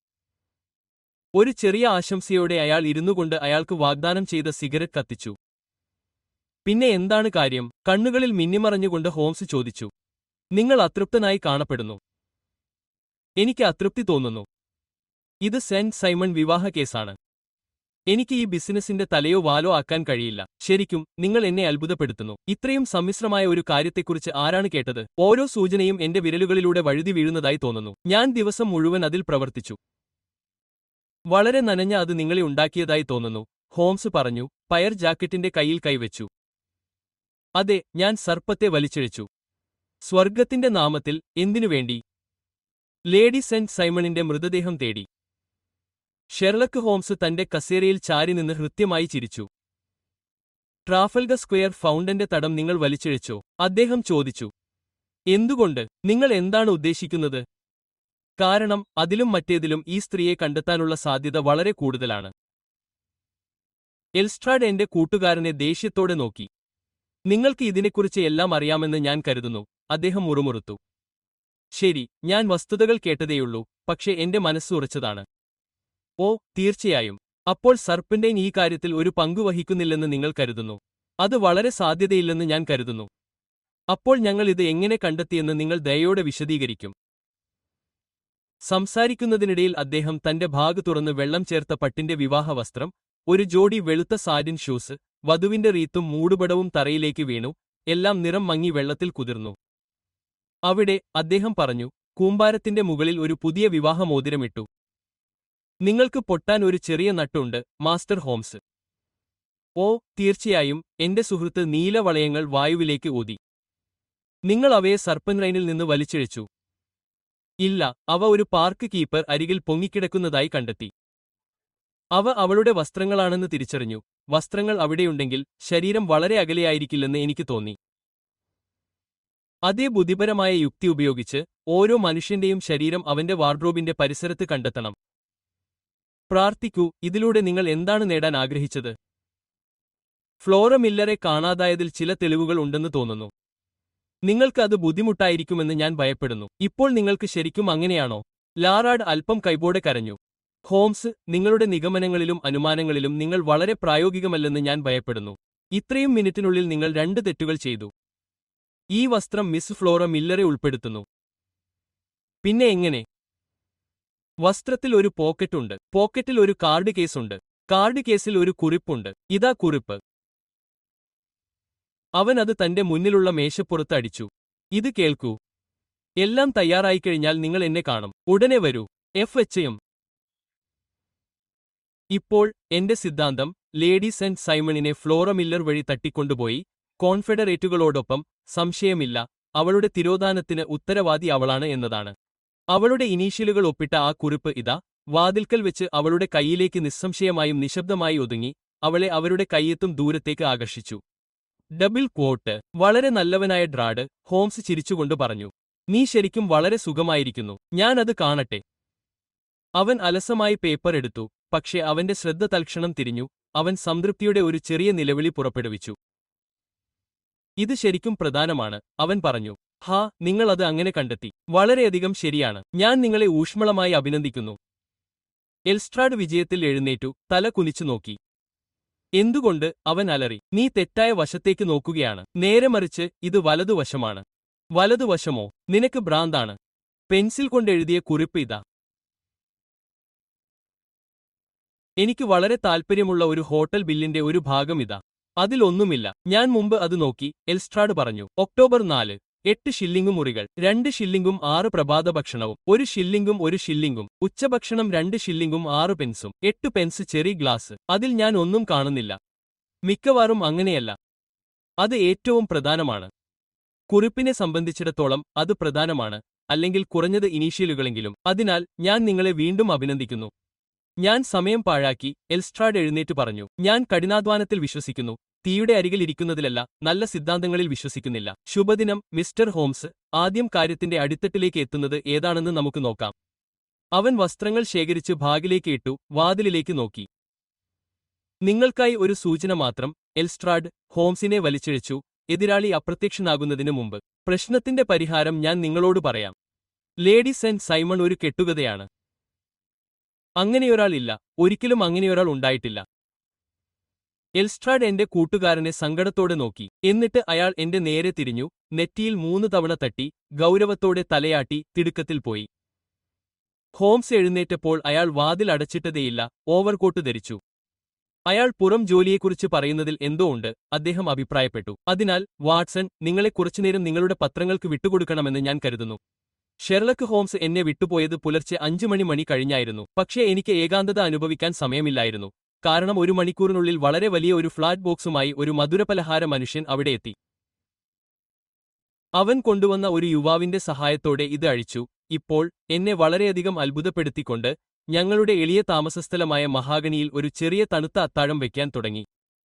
ഒരു ചെറിയ ആശംസയോടെ അയാൾ ഇരുന്നുകൊണ്ട് അയാൾക്ക് വാഗ്ദാനം ചെയ്ത സിഗരറ്റ് കത്തിച്ചു പിന്നെ എന്താണ് കാര്യം കണ്ണുകളിൽ മിന്നിമറഞ്ഞുകൊണ്ട് ഹോംസ് ചോദിച്ചു നിങ്ങൾ അതൃപ്തനായി കാണപ്പെടുന്നു എനിക്ക് അതൃപ്തി തോന്നുന്നു ഇത് സെന്റ് സൈമൺ വിവാഹ കേസാണ് എനിക്ക് ഈ ബിസിനസിന്റെ തലയോ വാലോ ആക്കാൻ കഴിയില്ല ശരിക്കും നിങ്ങൾ എന്നെ അത്ഭുതപ്പെടുത്തുന്നു ഇത്രയും സമ്മിശ്രമായ ഒരു കാര്യത്തെക്കുറിച്ച് ആരാണ് കേട്ടത് ഓരോ സൂചനയും എന്റെ വിരലുകളിലൂടെ വഴുതി വീഴുന്നതായി തോന്നുന്നു ഞാൻ ദിവസം മുഴുവൻ അതിൽ പ്രവർത്തിച്ചു വളരെ നനഞ്ഞ അത് നിങ്ങളെ ഉണ്ടാക്കിയതായി തോന്നുന്നു ഹോംസ് പറഞ്ഞു പയർ ജാക്കറ്റിന്റെ കയ്യിൽ കൈവച്ചു അതെ ഞാൻ സർപ്പത്തെ വലിച്ചിഴച്ചു സ്വർഗത്തിന്റെ നാമത്തിൽ എന്തിനുവേണ്ടി ലേഡി സെന്റ് സൈമണിന്റെ മൃതദേഹം തേടി ഷെർലക്ക് ഹോംസ് തന്റെ കസേരയിൽ ചാരി നിന്ന് ഹൃത്യമായി ചിരിച്ചു ട്രാഫൽഗ സ്ക്വയർ ഫൗണ്ടന്റെ തടം നിങ്ങൾ വലിച്ചിഴച്ചോ അദ്ദേഹം ചോദിച്ചു എന്തുകൊണ്ട് നിങ്ങൾ എന്താണ് ഉദ്ദേശിക്കുന്നത് കാരണം അതിലും മറ്റേതിലും ഈ സ്ത്രീയെ കണ്ടെത്താനുള്ള സാധ്യത വളരെ കൂടുതലാണ് എൽസ്ട്രാഡ് എന്റെ കൂട്ടുകാരനെ ദേഷ്യത്തോടെ നോക്കി നിങ്ങൾക്ക് ഇതിനെക്കുറിച്ച് എല്ലാം അറിയാമെന്ന് ഞാൻ കരുതുന്നു അദ്ദേഹം മുറുമുറുത്തു ശരി ഞാൻ വസ്തുതകൾ കേട്ടതേയുള്ളൂ പക്ഷേ എന്റെ മനസ്സ് ഉറച്ചതാണ് ഓ തീർച്ചയായും അപ്പോൾ സർപ്പന്റൈൻ ഈ കാര്യത്തിൽ ഒരു പങ്കു വഹിക്കുന്നില്ലെന്ന് നിങ്ങൾ കരുതുന്നു അത് വളരെ സാധ്യതയില്ലെന്ന് ഞാൻ കരുതുന്നു അപ്പോൾ ഞങ്ങൾ ഇത് എങ്ങനെ കണ്ടെത്തിയെന്ന് നിങ്ങൾ ദയോടെ വിശദീകരിക്കും സംസാരിക്കുന്നതിനിടയിൽ അദ്ദേഹം തന്റെ ഭാഗ് തുറന്ന് വെള്ളം ചേർത്ത പട്ടിന്റെ വിവാഹ വസ്ത്രം ഒരു ജോഡി വെളുത്ത സാരിൻ ഷൂസ് വധുവിന്റെ റീത്തും മൂടുപടവും തറയിലേക്ക് വീണു എല്ലാം നിറം മങ്ങി വെള്ളത്തിൽ കുതിർന്നു അവിടെ അദ്ദേഹം പറഞ്ഞു കൂമ്പാരത്തിന്റെ മുകളിൽ ഒരു പുതിയ വിവാഹമോതിരമിട്ടു നിങ്ങൾക്ക് പൊട്ടാൻ ഒരു ചെറിയ നട്ടുണ്ട് മാസ്റ്റർ ഹോംസ് ഓ തീർച്ചയായും എന്റെ സുഹൃത്ത് നീലവളയങ്ങൾ വായുവിലേക്ക് ഊതി നിങ്ങൾ അവയെ സർപ്പൻറൈനിൽ നിന്ന് വലിച്ചിഴച്ചു ഇല്ല അവ ഒരു പാർക്ക് കീപ്പർ അരികിൽ പൊങ്ങിക്കിടക്കുന്നതായി കണ്ടെത്തി അവ അവളുടെ വസ്ത്രങ്ങളാണെന്ന് തിരിച്ചറിഞ്ഞു വസ്ത്രങ്ങൾ അവിടെയുണ്ടെങ്കിൽ ശരീരം വളരെ അകലെയായിരിക്കില്ലെന്ന് എനിക്ക് തോന്നി അതേ ബുദ്ധിപരമായ യുക്തി ഉപയോഗിച്ച് ഓരോ മനുഷ്യന്റെയും ശരീരം അവന്റെ വാർഡ്രോബിന്റെ പരിസരത്ത് കണ്ടെത്തണം പ്രാർത്ഥിക്കൂ ഇതിലൂടെ നിങ്ങൾ എന്താണ് നേടാൻ ആഗ്രഹിച്ചത് ഫ്ലോറ മില്ലറെ കാണാതായതിൽ ചില തെളിവുകൾ ഉണ്ടെന്ന് തോന്നുന്നു നിങ്ങൾക്ക് അത് ബുദ്ധിമുട്ടായിരിക്കുമെന്ന് ഞാൻ ഭയപ്പെടുന്നു ഇപ്പോൾ നിങ്ങൾക്ക് ശരിക്കും അങ്ങനെയാണോ ലാറാഡ് അല്പം കൈബോടെ കരഞ്ഞു ഹോംസ് നിങ്ങളുടെ നിഗമനങ്ങളിലും അനുമാനങ്ങളിലും നിങ്ങൾ വളരെ പ്രായോഗികമല്ലെന്ന് ഞാൻ ഭയപ്പെടുന്നു ഇത്രയും മിനിറ്റിനുള്ളിൽ നിങ്ങൾ രണ്ട് തെറ്റുകൾ ചെയ്തു ഈ വസ്ത്രം മിസ് ഫ്ലോറ മില്ലറെ ഉൾപ്പെടുത്തുന്നു പിന്നെ എങ്ങനെ വസ്ത്രത്തിൽ ഒരു പോക്കറ്റുണ്ട് പോക്കറ്റിൽ ഒരു കാർഡ് കേസുണ്ട് കാർഡ് കേസിൽ ഒരു കുറിപ്പുണ്ട് ഇതാ കുറിപ്പ് അവൻ അത് തന്റെ മുന്നിലുള്ള മേശപ്പുറത്ത് അടിച്ചു ഇത് കേൾക്കൂ എല്ലാം തയ്യാറായിക്കഴിഞ്ഞാൽ നിങ്ങൾ എന്നെ കാണും ഉടനെ വരൂ എഫ് എച്ച് എം ഇപ്പോൾ എന്റെ സിദ്ധാന്തം ലേഡി സെന്റ് സൈമണിനെ ഫ്ലോറ മില്ലർ വഴി തട്ടിക്കൊണ്ടുപോയി കോൺഫെഡറേറ്റുകളോടൊപ്പം സംശയമില്ല അവളുടെ തിരോധാനത്തിന് ഉത്തരവാദി അവളാണ് എന്നതാണ് അവളുടെ ഇനീഷ്യലുകൾ ഒപ്പിട്ട ആ കുറിപ്പ് ഇതാ വാതിൽക്കൽ വെച്ച് അവളുടെ കൈയിലേക്ക് നിസ്സംശയമായും നിശബ്ദമായി ഒതുങ്ങി അവളെ അവരുടെ കൈയെത്തും ദൂരത്തേക്ക് ആകർഷിച്ചു ഡബിൾ ക്വോട്ട് വളരെ നല്ലവനായ ഡ്രാഡ് ഹോംസ് ചിരിച്ചുകൊണ്ട് പറഞ്ഞു നീ ശരിക്കും വളരെ സുഖമായിരിക്കുന്നു ഞാനത് കാണട്ടെ അവൻ അലസമായി പേപ്പർ എടുത്തു പക്ഷേ അവന്റെ ശ്രദ്ധ തൽക്ഷണം തിരിഞ്ഞു അവൻ സംതൃപ്തിയുടെ ഒരു ചെറിയ നിലവിളി പുറപ്പെടുവിച്ചു ഇത് ശരിക്കും പ്രധാനമാണ് അവൻ പറഞ്ഞു ഹാ നിങ്ങൾ അത് അങ്ങനെ കണ്ടെത്തി വളരെയധികം ശരിയാണ് ഞാൻ നിങ്ങളെ ഊഷ്മളമായി അഭിനന്ദിക്കുന്നു എൽസ്ട്രാഡ് വിജയത്തിൽ എഴുന്നേറ്റു തല കുനിച്ചു നോക്കി എന്തുകൊണ്ട് അവൻ അലറി നീ തെറ്റായ വശത്തേക്ക് നോക്കുകയാണ് നേരെ മറിച്ച് ഇത് വലതുവശമാണ് വലതുവശമോ നിനക്ക് ഭ്രാന്താണ് പെൻസിൽ കൊണ്ടെഴുതിയ കുറിപ്പ് ഇതാ എനിക്ക് വളരെ താൽപ്പര്യമുള്ള ഒരു ഹോട്ടൽ ബില്ലിന്റെ ഒരു ഭാഗം ഇതാ അതിലൊന്നുമില്ല ഞാൻ മുമ്പ് അത് നോക്കി എൽസ്ട്രാഡ് പറഞ്ഞു ഒക്ടോബർ നാല് എട്ട് ഷില്ലിംഗും മുറികൾ രണ്ട് ഷില്ലിംഗും ആറ് പ്രഭാത ഭക്ഷണവും ഒരു ഷില്ലിംഗും ഒരു ഷില്ലിംഗും ഉച്ചഭക്ഷണം രണ്ട് ഷില്ലിംഗും ആറ് പെൻസും എട്ട് പെൻസ് ചെറി ഗ്ലാസ് അതിൽ ഞാൻ ഒന്നും കാണുന്നില്ല മിക്കവാറും അങ്ങനെയല്ല അത് ഏറ്റവും പ്രധാനമാണ് കുറിപ്പിനെ സംബന്ധിച്ചിടത്തോളം അത് പ്രധാനമാണ് അല്ലെങ്കിൽ കുറഞ്ഞത് ഇനീഷ്യലുകളെങ്കിലും അതിനാൽ ഞാൻ നിങ്ങളെ വീണ്ടും അഭിനന്ദിക്കുന്നു ഞാൻ സമയം പാഴാക്കി എൽസ്ട്രാഡ് എഴുന്നേറ്റ് പറഞ്ഞു ഞാൻ കഠിനാധ്വാനത്തിൽ വിശ്വസിക്കുന്നു തീയുടെ അരികിൽ ഇരിക്കുന്നതിലല്ല നല്ല സിദ്ധാന്തങ്ങളിൽ വിശ്വസിക്കുന്നില്ല ശുഭദിനം മിസ്റ്റർ ഹോംസ് ആദ്യം കാര്യത്തിന്റെ അടിത്തട്ടിലേക്ക് എത്തുന്നത് ഏതാണെന്ന് നമുക്ക് നോക്കാം അവൻ വസ്ത്രങ്ങൾ ശേഖരിച്ച് ഭാഗിലേക്ക് ഇട്ടു വാതിലിലേക്ക് നോക്കി നിങ്ങൾക്കായി ഒരു സൂചന മാത്രം എൽസ്ട്രാഡ് ഹോംസിനെ വലിച്ചിഴച്ചു എതിരാളി അപ്രത്യക്ഷനാകുന്നതിനു മുമ്പ് പ്രശ്നത്തിന്റെ പരിഹാരം ഞാൻ നിങ്ങളോട് പറയാം ലേഡി സെന്റ് സൈമൺ ഒരു കെട്ടുകഥയാണ് അങ്ങനെയൊരാൾ ഇല്ല ഒരിക്കലും അങ്ങനെയൊരാൾ ഉണ്ടായിട്ടില്ല എൽസ്ട്രാഡ് എന്റെ കൂട്ടുകാരനെ സങ്കടത്തോടെ നോക്കി എന്നിട്ട് അയാൾ എന്റെ നേരെ തിരിഞ്ഞു നെറ്റിയിൽ മൂന്ന് തവണ തട്ടി ഗൗരവത്തോടെ തലയാട്ടി തിടുക്കത്തിൽ പോയി ഹോംസ് എഴുന്നേറ്റപ്പോൾ അയാൾ വാതിൽ അടച്ചിട്ടതേയില്ല ഓവർകോട്ട് ധരിച്ചു അയാൾ പുറം ജോലിയെക്കുറിച്ച് പറയുന്നതിൽ എന്തോ ഉണ്ട് അദ്ദേഹം അഭിപ്രായപ്പെട്ടു അതിനാൽ വാട്സൺ നിങ്ങളെ കുറച്ചുനേരം നിങ്ങളുടെ പത്രങ്ങൾക്ക് വിട്ടുകൊടുക്കണമെന്ന് ഞാൻ കരുതുന്നു ഷെർലക്ക് ഹോംസ് എന്നെ വിട്ടുപോയത് പുലർച്ചെ അഞ്ചു മണി മണി കഴിഞ്ഞായിരുന്നു പക്ഷേ എനിക്ക് ഏകാന്തത അനുഭവിക്കാൻ സമയമില്ലായിരുന്നു കാരണം ഒരു മണിക്കൂറിനുള്ളിൽ വളരെ വലിയ ഒരു ഫ്ലാറ്റ് ബോക്സുമായി ഒരു മധുരപലഹാര മനുഷ്യൻ അവിടെ എത്തി അവൻ കൊണ്ടുവന്ന ഒരു യുവാവിന്റെ സഹായത്തോടെ ഇത് അഴിച്ചു ഇപ്പോൾ എന്നെ വളരെയധികം അത്ഭുതപ്പെടുത്തിക്കൊണ്ട് ഞങ്ങളുടെ എളിയ താമസസ്ഥലമായ മഹാഗണിയിൽ ഒരു ചെറിയ തണുത്ത അത്താഴം വയ്ക്കാൻ തുടങ്ങി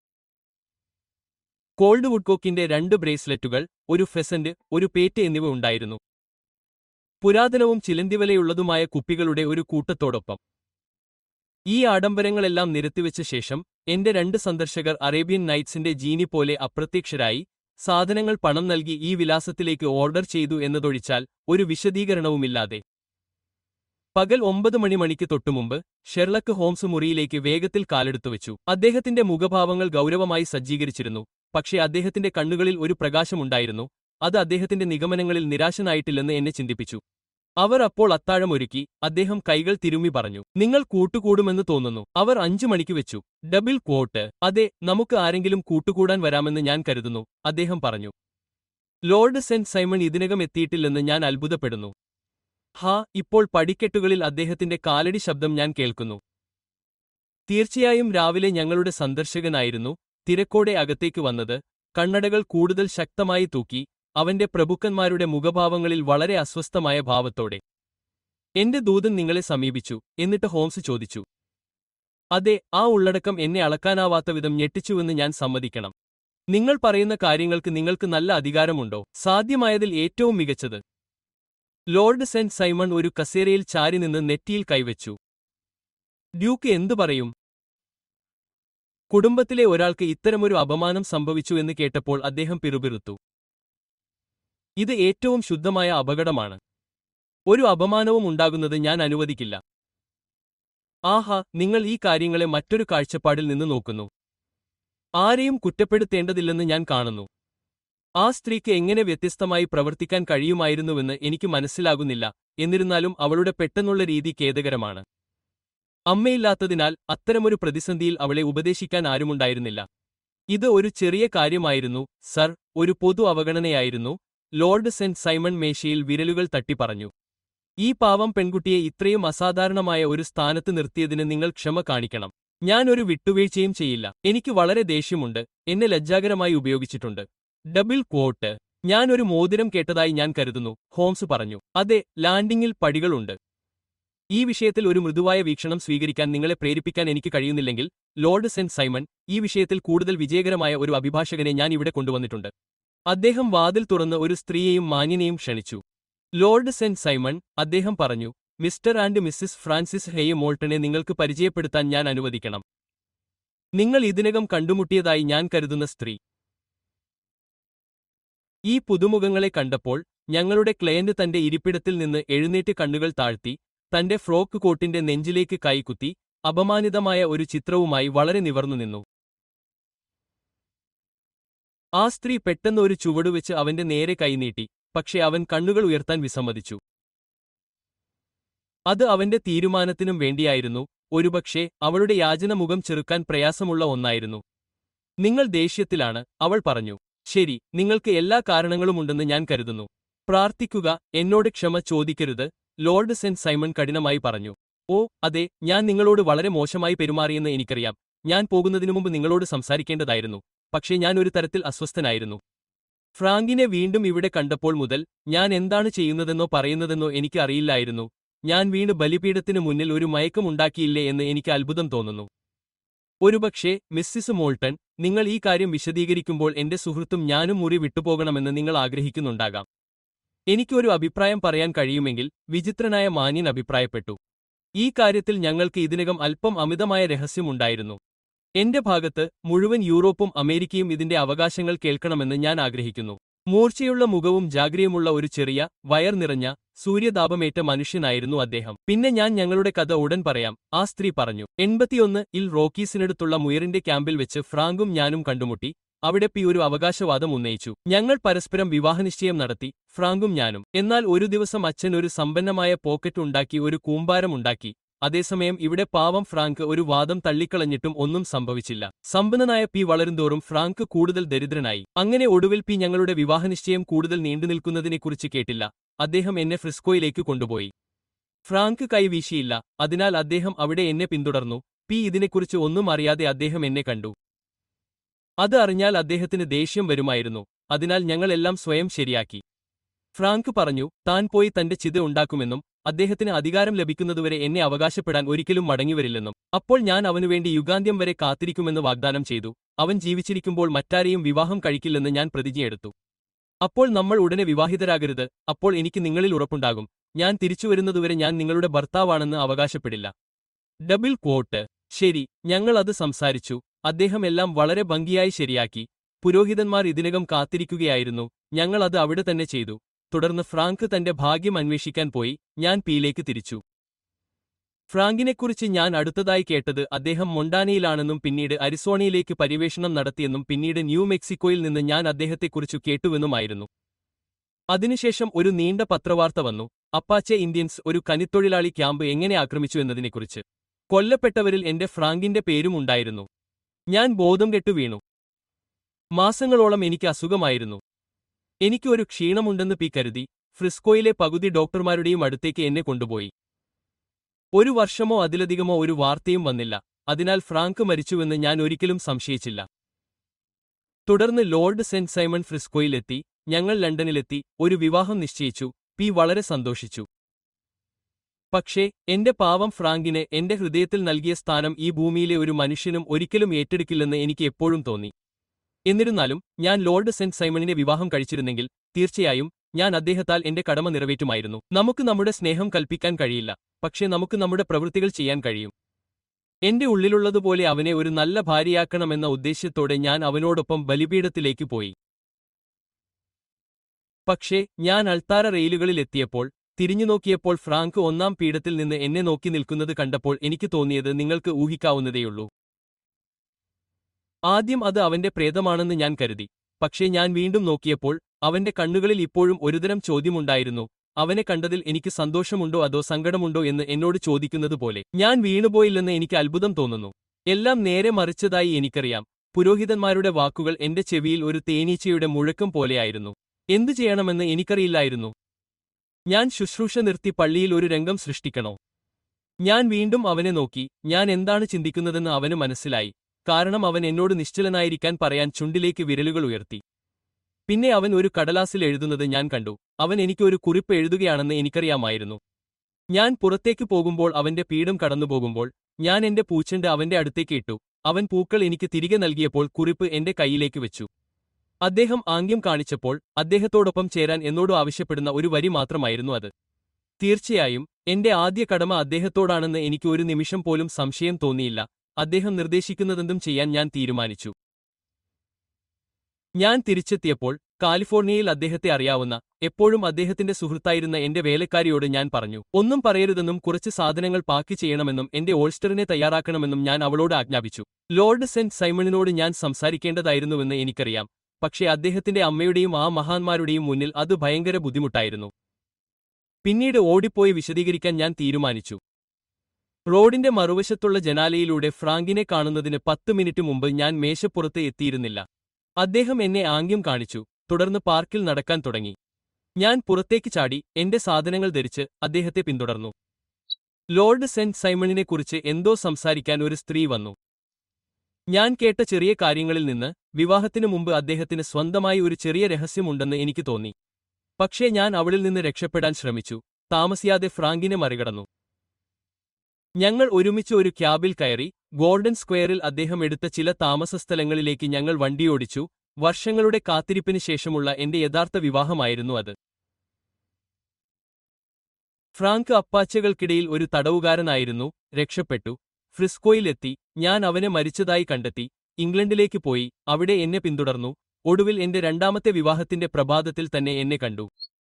കോൾഡ് വുഡ്കോക്കിന്റെ രണ്ട് ബ്രേസ്ലെറ്റുകൾ ഒരു ഫെസന്റ് ഒരു പേറ്റ് എന്നിവ ഉണ്ടായിരുന്നു പുരാതനവും ചിലന്തിവലയുള്ളതുമായ കുപ്പികളുടെ ഒരു കൂട്ടത്തോടൊപ്പം ഈ ആഡംബരങ്ങളെല്ലാം നിരത്തിവെച്ച ശേഷം എന്റെ രണ്ട് സന്ദർശകർ അറേബ്യൻ നൈറ്റ്സിന്റെ ജീനി പോലെ അപ്രത്യക്ഷരായി സാധനങ്ങൾ പണം നൽകി ഈ വിലാസത്തിലേക്ക് ഓർഡർ ചെയ്തു എന്നതൊഴിച്ചാൽ ഒരു വിശദീകരണവുമില്ലാതെ പകൽ ഒമ്പത് മണി മണിക്ക് തൊട്ടുമുമ്പ് ഷെർലക്ക് ഹോംസ് മുറിയിലേക്ക് വേഗത്തിൽ കാലെടുത്തു വെച്ചു അദ്ദേഹത്തിന്റെ മുഖഭാവങ്ങൾ ഗൗരവമായി സജ്ജീകരിച്ചിരുന്നു പക്ഷേ അദ്ദേഹത്തിന്റെ കണ്ണുകളിൽ ഒരു പ്രകാശമുണ്ടായിരുന്നു അത് അദ്ദേഹത്തിന്റെ നിഗമനങ്ങളിൽ നിരാശനായിട്ടില്ലെന്ന് എന്നെ ചിന്തിപ്പിച്ചു അവർ അപ്പോൾ അത്താഴം ഒരുക്കി അദ്ദേഹം കൈകൾ തിരുമ്മി പറഞ്ഞു നിങ്ങൾ കൂട്ടുകൂടുമെന്ന് തോന്നുന്നു അവർ അഞ്ചു മണിക്ക് വെച്ചു ഡബിൾ ക്വോട്ട് അതെ നമുക്ക് ആരെങ്കിലും കൂട്ടുകൂടാൻ വരാമെന്ന് ഞാൻ കരുതുന്നു അദ്ദേഹം പറഞ്ഞു ലോർഡ് സെന്റ് സൈമൺ ഇതിനകം എത്തിയിട്ടില്ലെന്ന് ഞാൻ അത്ഭുതപ്പെടുന്നു ഹാ ഇപ്പോൾ പടിക്കെട്ടുകളിൽ അദ്ദേഹത്തിന്റെ കാലടി ശബ്ദം ഞാൻ കേൾക്കുന്നു തീർച്ചയായും രാവിലെ ഞങ്ങളുടെ സന്ദർശകനായിരുന്നു തിരക്കോടെ അകത്തേക്ക് വന്നത് കണ്ണടകൾ കൂടുതൽ ശക്തമായി തൂക്കി അവന്റെ പ്രഭുക്കന്മാരുടെ മുഖഭാവങ്ങളിൽ വളരെ അസ്വസ്ഥമായ ഭാവത്തോടെ എന്റെ ദൂതൻ നിങ്ങളെ സമീപിച്ചു എന്നിട്ട് ഹോംസ് ചോദിച്ചു അതെ ആ ഉള്ളടക്കം എന്നെ അളക്കാനാവാത്ത വിധം ഞെട്ടിച്ചുവെന്ന് ഞാൻ സമ്മതിക്കണം നിങ്ങൾ പറയുന്ന കാര്യങ്ങൾക്ക് നിങ്ങൾക്ക് നല്ല അധികാരമുണ്ടോ സാധ്യമായതിൽ ഏറ്റവും മികച്ചത് ലോർഡ് സെന്റ് സൈമൺ ഒരു കസേരയിൽ ചാരി നിന്ന് നെറ്റിയിൽ കൈവച്ചു ഡ്യൂക്ക് എന്തു പറയും കുടുംബത്തിലെ ഒരാൾക്ക് ഇത്തരമൊരു അപമാനം സംഭവിച്ചു എന്ന് കേട്ടപ്പോൾ അദ്ദേഹം പിറുപിറുത്തു ഇത് ഏറ്റവും ശുദ്ധമായ അപകടമാണ് ഒരു അപമാനവും ഉണ്ടാകുന്നത് ഞാൻ അനുവദിക്കില്ല ആഹാ നിങ്ങൾ ഈ കാര്യങ്ങളെ മറ്റൊരു കാഴ്ചപ്പാടിൽ നിന്ന് നോക്കുന്നു ആരെയും കുറ്റപ്പെടുത്തേണ്ടതില്ലെന്ന് ഞാൻ കാണുന്നു ആ സ്ത്രീക്ക് എങ്ങനെ വ്യത്യസ്തമായി പ്രവർത്തിക്കാൻ കഴിയുമായിരുന്നുവെന്ന് എനിക്ക് മനസ്സിലാകുന്നില്ല എന്നിരുന്നാലും അവളുടെ പെട്ടെന്നുള്ള രീതി ഖേദകരമാണ് അമ്മയില്ലാത്തതിനാൽ അത്തരമൊരു പ്രതിസന്ധിയിൽ അവളെ ഉപദേശിക്കാൻ ആരുമുണ്ടായിരുന്നില്ല ഇത് ഒരു ചെറിയ കാര്യമായിരുന്നു സർ ഒരു പൊതു അവഗണനയായിരുന്നു ലോർഡ് സെന്റ് സൈമൺ മേശയിൽ വിരലുകൾ തട്ടിപ്പറഞ്ഞു ഈ പാവം പെൺകുട്ടിയെ ഇത്രയും അസാധാരണമായ ഒരു സ്ഥാനത്ത് നിർത്തിയതിന് നിങ്ങൾ ക്ഷമ കാണിക്കണം ഞാൻ ഒരു വിട്ടുവീഴ്ചയും ചെയ്യില്ല എനിക്ക് വളരെ ദേഷ്യമുണ്ട് എന്നെ ലജ്ജാകരമായി ഉപയോഗിച്ചിട്ടുണ്ട് ഡബിൾ ക്വോട്ട് ഞാൻ ഒരു മോതിരം കേട്ടതായി ഞാൻ കരുതുന്നു ഹോംസ് പറഞ്ഞു അതെ ലാൻഡിംഗിൽ പടികളുണ്ട് ഈ വിഷയത്തിൽ ഒരു മൃദുവായ വീക്ഷണം സ്വീകരിക്കാൻ നിങ്ങളെ പ്രേരിപ്പിക്കാൻ എനിക്ക് കഴിയുന്നില്ലെങ്കിൽ ലോർഡ് സെന്റ് സൈമൺ ഈ വിഷയത്തിൽ കൂടുതൽ വിജയകരമായ ഒരു അഭിഭാഷകനെ ഞാൻ ഇവിടെ കൊണ്ടുവന്നിട്ടുണ്ട് അദ്ദേഹം വാതിൽ തുറന്ന് ഒരു സ്ത്രീയെയും മാന്യനെയും ക്ഷണിച്ചു ലോർഡ് സെന്റ് സൈമൺ അദ്ദേഹം പറഞ്ഞു Mister and Missus Francis Hay മോൾട്ടനെ നിങ്ങൾക്ക് പരിചയപ്പെടുത്താൻ ഞാൻ അനുവദിക്കണം നിങ്ങൾ ഇതിനകം കണ്ടുമുട്ടിയതായി ഞാൻ കരുതുന്ന സ്ത്രീ ഈ പുതുമുഖങ്ങളെ കണ്ടപ്പോൾ ഞങ്ങളുടെ ക്ലയന്റ് തന്റെ ഇരിപ്പിടത്തിൽ നിന്ന് എഴുന്നേറ്റ് കണ്ണുകൾ താഴ്ത്തി തന്റെ ഫ്രോക്ക് കോട്ടിന്റെ നെഞ്ചിലേക്ക് കൈകുത്തി അപമാനിതമായ ഒരു ചിത്രവുമായി വളരെ നിവർന്നു നിന്നു ആ സ്ത്രീ പെട്ടെന്ന് ഒരു ചുവടുവെച്ച് അവന്റെ നേരെ കൈനീട്ടി പക്ഷെ അവൻ കണ്ണുകൾ ഉയർത്താൻ വിസമ്മതിച്ചു അത് അവന്റെ തീരുമാനത്തിനും വേണ്ടിയായിരുന്നു ഒരുപക്ഷെ അവളുടെ യാചന മുഖം ചെറുക്കാൻ പ്രയാസമുള്ള ഒന്നായിരുന്നു നിങ്ങൾ ദേഷ്യത്തിലാണ് അവൾ പറഞ്ഞു ശരി നിങ്ങൾക്ക് എല്ലാ കാരണങ്ങളുമുണ്ടെന്ന് ഞാൻ കരുതുന്നു പ്രാർത്ഥിക്കുക എന്നോട് ക്ഷമ ചോദിക്കരുത് ലോർഡ് സെന്റ് സൈമൺ കഠിനമായി പറഞ്ഞു ഓ അതെ ഞാൻ നിങ്ങളോട് വളരെ മോശമായി പെരുമാറിയെന്ന് എനിക്കറിയാം ഞാൻ പോകുന്നതിനു മുമ്പ് നിങ്ങളോട് സംസാരിക്കേണ്ടതായിരുന്നു പക്ഷേ ഞാൻ ഒരു തരത്തിൽ അസ്വസ്ഥനായിരുന്നു ഫ്രാങ്കിനെ വീണ്ടും ഇവിടെ കണ്ടപ്പോൾ മുതൽ ഞാൻ എന്താണ് ചെയ്യുന്നതെന്നോ പറയുന്നതെന്നോ എനിക്ക് അറിയില്ലായിരുന്നു ഞാൻ വീണ് ബലിപീഠത്തിനു മുന്നിൽ ഒരു മയക്കമുണ്ടാക്കിയില്ലേ എന്ന് എനിക്ക് അത്ഭുതം തോന്നുന്നു ഒരുപക്ഷെ മിസ്സിസ് മോൾട്ടൺ നിങ്ങൾ ഈ കാര്യം വിശദീകരിക്കുമ്പോൾ എന്റെ സുഹൃത്തും ഞാനും മുറി വിട്ടുപോകണമെന്ന് നിങ്ങൾ ആഗ്രഹിക്കുന്നുണ്ടാകാം എനിക്കൊരു അഭിപ്രായം പറയാൻ കഴിയുമെങ്കിൽ വിചിത്രനായ മാന്യൻ അഭിപ്രായപ്പെട്ടു ഈ കാര്യത്തിൽ ഞങ്ങൾക്ക് ഇതിനകം അല്പം അമിതമായ രഹസ്യമുണ്ടായിരുന്നു എന്റെ ഭാഗത്ത് മുഴുവൻ യൂറോപ്പും അമേരിക്കയും ഇതിന്റെ അവകാശങ്ങൾ കേൾക്കണമെന്ന് ഞാൻ ആഗ്രഹിക്കുന്നു മൂർച്ചയുള്ള മുഖവും ജാഗ്രയുമുള്ള ഒരു ചെറിയ വയർ നിറഞ്ഞ സൂര്യതാപമേറ്റ മനുഷ്യനായിരുന്നു അദ്ദേഹം പിന്നെ ഞാൻ ഞങ്ങളുടെ കഥ ഉടൻ പറയാം ആ സ്ത്രീ പറഞ്ഞു എൺപത്തിയൊന്ന് ഇൽ റോക്കീസിനടുത്തുള്ള മുയറിന്റെ ക്യാമ്പിൽ വെച്ച് ഫ്രാങ്കും ഞാനും കണ്ടുമുട്ടി അവിടെ പി ഒരു അവകാശവാദം ഉന്നയിച്ചു ഞങ്ങൾ പരസ്പരം വിവാഹനിശ്ചയം നടത്തി ഫ്രാങ്കും ഞാനും എന്നാൽ ഒരു ദിവസം അച്ഛൻ ഒരു സമ്പന്നമായ പോക്കറ്റ് ഉണ്ടാക്കി ഒരു കൂമ്പാരം ഉണ്ടാക്കി അതേസമയം ഇവിടെ പാവം ഫ്രാങ്ക് ഒരു വാദം തള്ളിക്കളഞ്ഞിട്ടും ഒന്നും സംഭവിച്ചില്ല സമ്പന്നനായ പി വളരുന്തോറും ഫ്രാങ്ക് കൂടുതൽ ദരിദ്രനായി അങ്ങനെ ഒടുവിൽ പി ഞങ്ങളുടെ വിവാഹനിശ്ചയം കൂടുതൽ നീണ്ടുനിൽക്കുന്നതിനെക്കുറിച്ച് കേട്ടില്ല അദ്ദേഹം എന്നെ ഫ്രിസ്കോയിലേക്ക് കൊണ്ടുപോയി ഫ്രാങ്ക് കൈവീശിയില്ല അതിനാൽ അദ്ദേഹം അവിടെ എന്നെ പിന്തുടർന്നു പി ഇതിനെക്കുറിച്ച് ഒന്നും അറിയാതെ അദ്ദേഹം എന്നെ കണ്ടു അത് അറിഞ്ഞാൽ അദ്ദേഹത്തിന് ദേഷ്യം വരുമായിരുന്നു അതിനാൽ ഞങ്ങളെല്ലാം സ്വയം ശരിയാക്കി ഫ്രാങ്ക് പറഞ്ഞു താൻ പോയി തന്റെ ചിത ഉണ്ടാക്കുമെന്നും അദ്ദേഹത്തിന് അധികാരം ലഭിക്കുന്നതുവരെ എന്നെ അവകാശപ്പെടാൻ ഒരിക്കലും മടങ്ങിവരില്ലെന്നും അപ്പോൾ ഞാൻ അവനുവേണ്ടി യുഗാന്ത്യം വരെ കാത്തിരിക്കുമെന്ന് വാഗ്ദാനം ചെയ്തു അവൻ ജീവിച്ചിരിക്കുമ്പോൾ മറ്റാരെയും വിവാഹം കഴിക്കില്ലെന്ന് ഞാൻ പ്രതിജ്ഞയെടുത്തു അപ്പോൾ നമ്മൾ ഉടനെ വിവാഹിതരാകരുത് അപ്പോൾ എനിക്ക് നിങ്ങളിൽ ഉറപ്പുണ്ടാകും ഞാൻ തിരിച്ചുവരുന്നതുവരെ ഞാൻ നിങ്ങളുടെ ഭർത്താവാണെന്ന് അവകാശപ്പെടില്ല ഡബിൾ ക്വോട്ട് ശരി ഞങ്ങൾ അത് സംസാരിച്ചു അദ്ദേഹം എല്ലാം വളരെ ഭംഗിയായി ശരിയാക്കി പുരോഹിതന്മാർ ഇതിനകം കാത്തിരിക്കുകയായിരുന്നു ഞങ്ങൾ അത് അവിടെ തന്നെ ചെയ്തു തുടർന്ന് ഫ്രാങ്ക് തന്റെ ഭാഗ്യം അന്വേഷിക്കാൻ പോയി ഞാൻ പിയിലേക്ക് തിരിച്ചു ഫ്രാങ്കിനെക്കുറിച്ച് ഞാൻ അടുത്തതായി കേട്ടത് അദ്ദേഹം മൊണ്ടാനയിലാണെന്നും പിന്നീട് അരിസോണയിലേക്ക് പര്യവേഷണം നടത്തിയെന്നും പിന്നീട് ന്യൂ മെക്സിക്കോയിൽ നിന്ന് ഞാൻ അദ്ദേഹത്തെക്കുറിച്ചു കേട്ടുവെന്നുമായിരുന്നു അതിനുശേഷം ഒരു നീണ്ട പത്രവാർത്ത വന്നു അപ്പാച്ചെ ഇന്ത്യൻസ് ഒരു കനിത്തൊഴിലാളി ക്യാമ്പ് എങ്ങനെ ആക്രമിച്ചു എന്നതിനെക്കുറിച്ച് കൊല്ലപ്പെട്ടവരിൽ എന്റെ ഫ്രാങ്കിന്റെ പേരും ഉണ്ടായിരുന്നു ഞാൻ ബോധം കെട്ടു വീണു മാസങ്ങളോളം എനിക്ക് അസുഖമായിരുന്നു എനിക്ക് ഒരു ക്ഷീണമുണ്ടെന്ന് പി കരുതി ഫ്രിസ്കോയിലെ പകുതി ഡോക്ടർമാരുടെയും അടുത്തേക്ക് എന്നെ കൊണ്ടുപോയി ഒരു വർഷമോ അതിലധികമോ ഒരു വാർത്തയും വന്നില്ല അതിനാൽ ഫ്രാങ്ക് മരിച്ചുവെന്ന് ഞാൻ ഒരിക്കലും സംശയിച്ചില്ല തുടർന്ന് ലോർഡ് സെന്റ് സൈമൺ ഫ്രിസ്കോയിലെത്തി ഞങ്ങൾ ലണ്ടനിലെത്തി ഒരു വിവാഹം നിശ്ചയിച്ചു പി വളരെ സന്തോഷിച്ചു പക്ഷേ എന്റെ പാവം ഫ്രാങ്കിന് എന്റെ ഹൃദയത്തിൽ നൽകിയ സ്ഥാനം ഈ ഭൂമിയിലെ ഒരു മനുഷ്യനും ഒരിക്കലും ഏറ്റെടുക്കില്ലെന്ന് എനിക്ക് എപ്പോഴും തോന്നി എന്നിരുന്നാലും ഞാൻ ലോർഡ് സെന്റ് സൈമണിനെ വിവാഹം കഴിച്ചിരുന്നെങ്കിൽ തീർച്ചയായും ഞാൻ അദ്ദേഹത്താൽ എന്റെ കടമ നിറവേറ്റുമായിരുന്നു നമുക്ക് നമ്മുടെ സ്നേഹം കൽപ്പിക്കാൻ കഴിയില്ല പക്ഷേ നമുക്ക് നമ്മുടെ പ്രവൃത്തികൾ ചെയ്യാൻ കഴിയും എന്റെ ഉള്ളിലുള്ളതുപോലെ അവനെ ഒരു നല്ല ഭാര്യയാക്കണമെന്ന ഉദ്ദേശ്യത്തോടെ ഞാൻ അവനോടൊപ്പം ബലിപീഠത്തിലേക്ക് പോയി പക്ഷേ ഞാൻ അൾത്താര റെയിലുകളിൽ എത്തിയപ്പോൾ തിരിഞ്ഞുനോക്കിയപ്പോൾ ഫ്രാങ്ക് ഒന്നാം പീഠത്തിൽ നിന്ന് എന്നെ നോക്കി നിൽക്കുന്നത് കണ്ടപ്പോൾ എനിക്ക് തോന്നിയത് നിങ്ങൾക്ക് ഊഹിക്കാവുന്നതേയുള്ളൂ ആദ്യം അത് അവന്റെ പ്രേതമാണെന്ന് ഞാൻ കരുതി പക്ഷേ ഞാൻ വീണ്ടും നോക്കിയപ്പോൾ അവന്റെ കണ്ണുകളിൽ ഇപ്പോഴും ഒരുതരം ചോദ്യമുണ്ടായിരുന്നു അവനെ കണ്ടതിൽ എനിക്ക് സന്തോഷമുണ്ടോ അതോ സങ്കടമുണ്ടോ എന്ന് എന്നോട് ചോദിക്കുന്നത് പോലെ ഞാൻ വീണുപോയില്ലെന്ന് എനിക്ക് അത്ഭുതം തോന്നുന്നു എല്ലാം നേരെ മറിച്ചതായി എനിക്കറിയാം പുരോഹിതന്മാരുടെ വാക്കുകൾ എന്റെ ചെവിയിൽ ഒരു തേനീച്ചയുടെ മുഴക്കം പോലെയായിരുന്നു എന്തു ചെയ്യണമെന്ന് എനിക്കറിയില്ലായിരുന്നു ഞാൻ ശുശ്രൂഷ നിർത്തി പള്ളിയിൽ ഒരു രംഗം സൃഷ്ടിക്കണോ ഞാൻ വീണ്ടും അവനെ നോക്കി ഞാൻ എന്താണ് ചിന്തിക്കുന്നതെന്ന് അവന് മനസ്സിലായി കാരണം അവൻ എന്നോട് നിശ്ചലനായിരിക്കാൻ പറയാൻ ചുണ്ടിലേക്ക് വിരലുകൾ ഉയർത്തി പിന്നെ അവൻ ഒരു കടലാസിൽ എഴുതുന്നത് ഞാൻ കണ്ടു അവൻ എനിക്ക് ഒരു കുറിപ്പ് എഴുതുകയാണെന്ന് എനിക്കറിയാമായിരുന്നു ഞാൻ പുറത്തേക്ക് പോകുമ്പോൾ അവന്റെ പീഠം കടന്നുപോകുമ്പോൾ ഞാൻ എന്റെ പൂച്ചെണ്ട് അവന്റെ അടുത്തേക്ക് ഇട്ടു അവൻ പൂക്കൾ എനിക്ക് തിരികെ നൽകിയപ്പോൾ കുറിപ്പ് എന്റെ കൈയിലേക്ക് വെച്ചു അദ്ദേഹം ആംഗ്യം കാണിച്ചപ്പോൾ അദ്ദേഹത്തോടൊപ്പം ചേരാൻ എന്നോട് ആവശ്യപ്പെടുന്ന ഒരു വരി മാത്രമായിരുന്നു അത് തീർച്ചയായും എന്റെ ആദ്യ കടമ അദ്ദേഹത്തോടാണെന്ന് എനിക്ക് ഒരു നിമിഷം പോലും സംശയം തോന്നിയില്ല അദ്ദേഹം നിർദ്ദേശിക്കുന്നതെന്തും ചെയ്യാൻ ഞാൻ തീരുമാനിച്ചു ഞാൻ തിരിച്ചെത്തിയപ്പോൾ കാലിഫോർണിയയിൽ അദ്ദേഹത്തെ അറിയാവുന്ന എപ്പോഴും അദ്ദേഹത്തിന്റെ സുഹൃത്തായിരുന്ന എന്റെ വേലക്കാരിയോട് ഞാൻ പറഞ്ഞു ഒന്നും പറയരുതെന്നും കുറച്ച് സാധനങ്ങൾ പാക്ക് ചെയ്യണമെന്നും എന്റെ ഓൾസ്റ്ററിനെ തയ്യാറാക്കണമെന്നും ഞാൻ അവളോട് ആജ്ഞാപിച്ചു ലോർഡ് സെന്റ് സൈമണിനോട് ഞാൻ സംസാരിക്കേണ്ടതായിരുന്നുവെന്ന് എനിക്കറിയാം പക്ഷേ അദ്ദേഹത്തിന്റെ അമ്മയുടെയും ആ മഹാന്മാരുടെയും മുന്നിൽ അത് ഭയങ്കര ബുദ്ധിമുട്ടായിരുന്നു പിന്നീട് ഓടിപ്പോയി വിശദീകരിക്കാൻ ഞാൻ തീരുമാനിച്ചു റോഡിന്റെ മറുവശത്തുള്ള ജനാലയിലൂടെ ഫ്രാങ്കിനെ കാണുന്നതിന് പത്ത് മിനിറ്റ് മുമ്പ് ഞാൻ മേശപ്പുറത്ത് എത്തിയിരുന്നില്ല അദ്ദേഹം എന്നെ ആംഗ്യം കാണിച്ചു തുടർന്ന് പാർക്കിൽ നടക്കാൻ തുടങ്ങി ഞാൻ പുറത്തേക്ക് ചാടി എന്റെ സാധനങ്ങൾ ധരിച്ച് അദ്ദേഹത്തെ പിന്തുടർന്നു ലോർഡ് സെന്റ് സൈമണിനെക്കുറിച്ച് എന്തോ സംസാരിക്കാൻ ഒരു സ്ത്രീ വന്നു ഞാൻ കേട്ട ചെറിയ കാര്യങ്ങളിൽ നിന്ന് വിവാഹത്തിനു മുമ്പ് അദ്ദേഹത്തിന് സ്വന്തമായി ഒരു ചെറിയ രഹസ്യമുണ്ടെന്ന് എനിക്ക് തോന്നി പക്ഷേ ഞാൻ അവളിൽ നിന്ന് രക്ഷപ്പെടാൻ ശ്രമിച്ചു താമസിയാതെ ഫ്രാങ്കിനെ മറികടന്നു ഞങ്ങൾ ഒരുമിച്ച് ഒരു ക്യാബിൽ കയറി ഗോൾഡൻ സ്ക്വയറിൽ അദ്ദേഹം എടുത്ത ചില താമസസ്ഥലങ്ങളിലേക്ക് ഞങ്ങൾ വണ്ടിയോടിച്ചു വർഷങ്ങളുടെ കാത്തിരിപ്പിന് ശേഷമുള്ള എന്റെ യഥാർത്ഥ വിവാഹമായിരുന്നു അത് ഫ്രാങ്ക് അപ്പാച്ചകൾക്കിടയിൽ ഒരു തടവുകാരനായിരുന്നു രക്ഷപ്പെട്ടു ഫ്രിസ്കോയിലെത്തി ഞാൻ അവനെ മരിച്ചതായി കണ്ടെത്തി ഇംഗ്ലണ്ടിലേക്ക് പോയി അവിടെ എന്നെ പിന്തുടർന്നു ഒടുവിൽ എന്റെ രണ്ടാമത്തെ വിവാഹത്തിന്റെ പ്രഭാതത്തിൽ തന്നെ എന്നെ കണ്ടു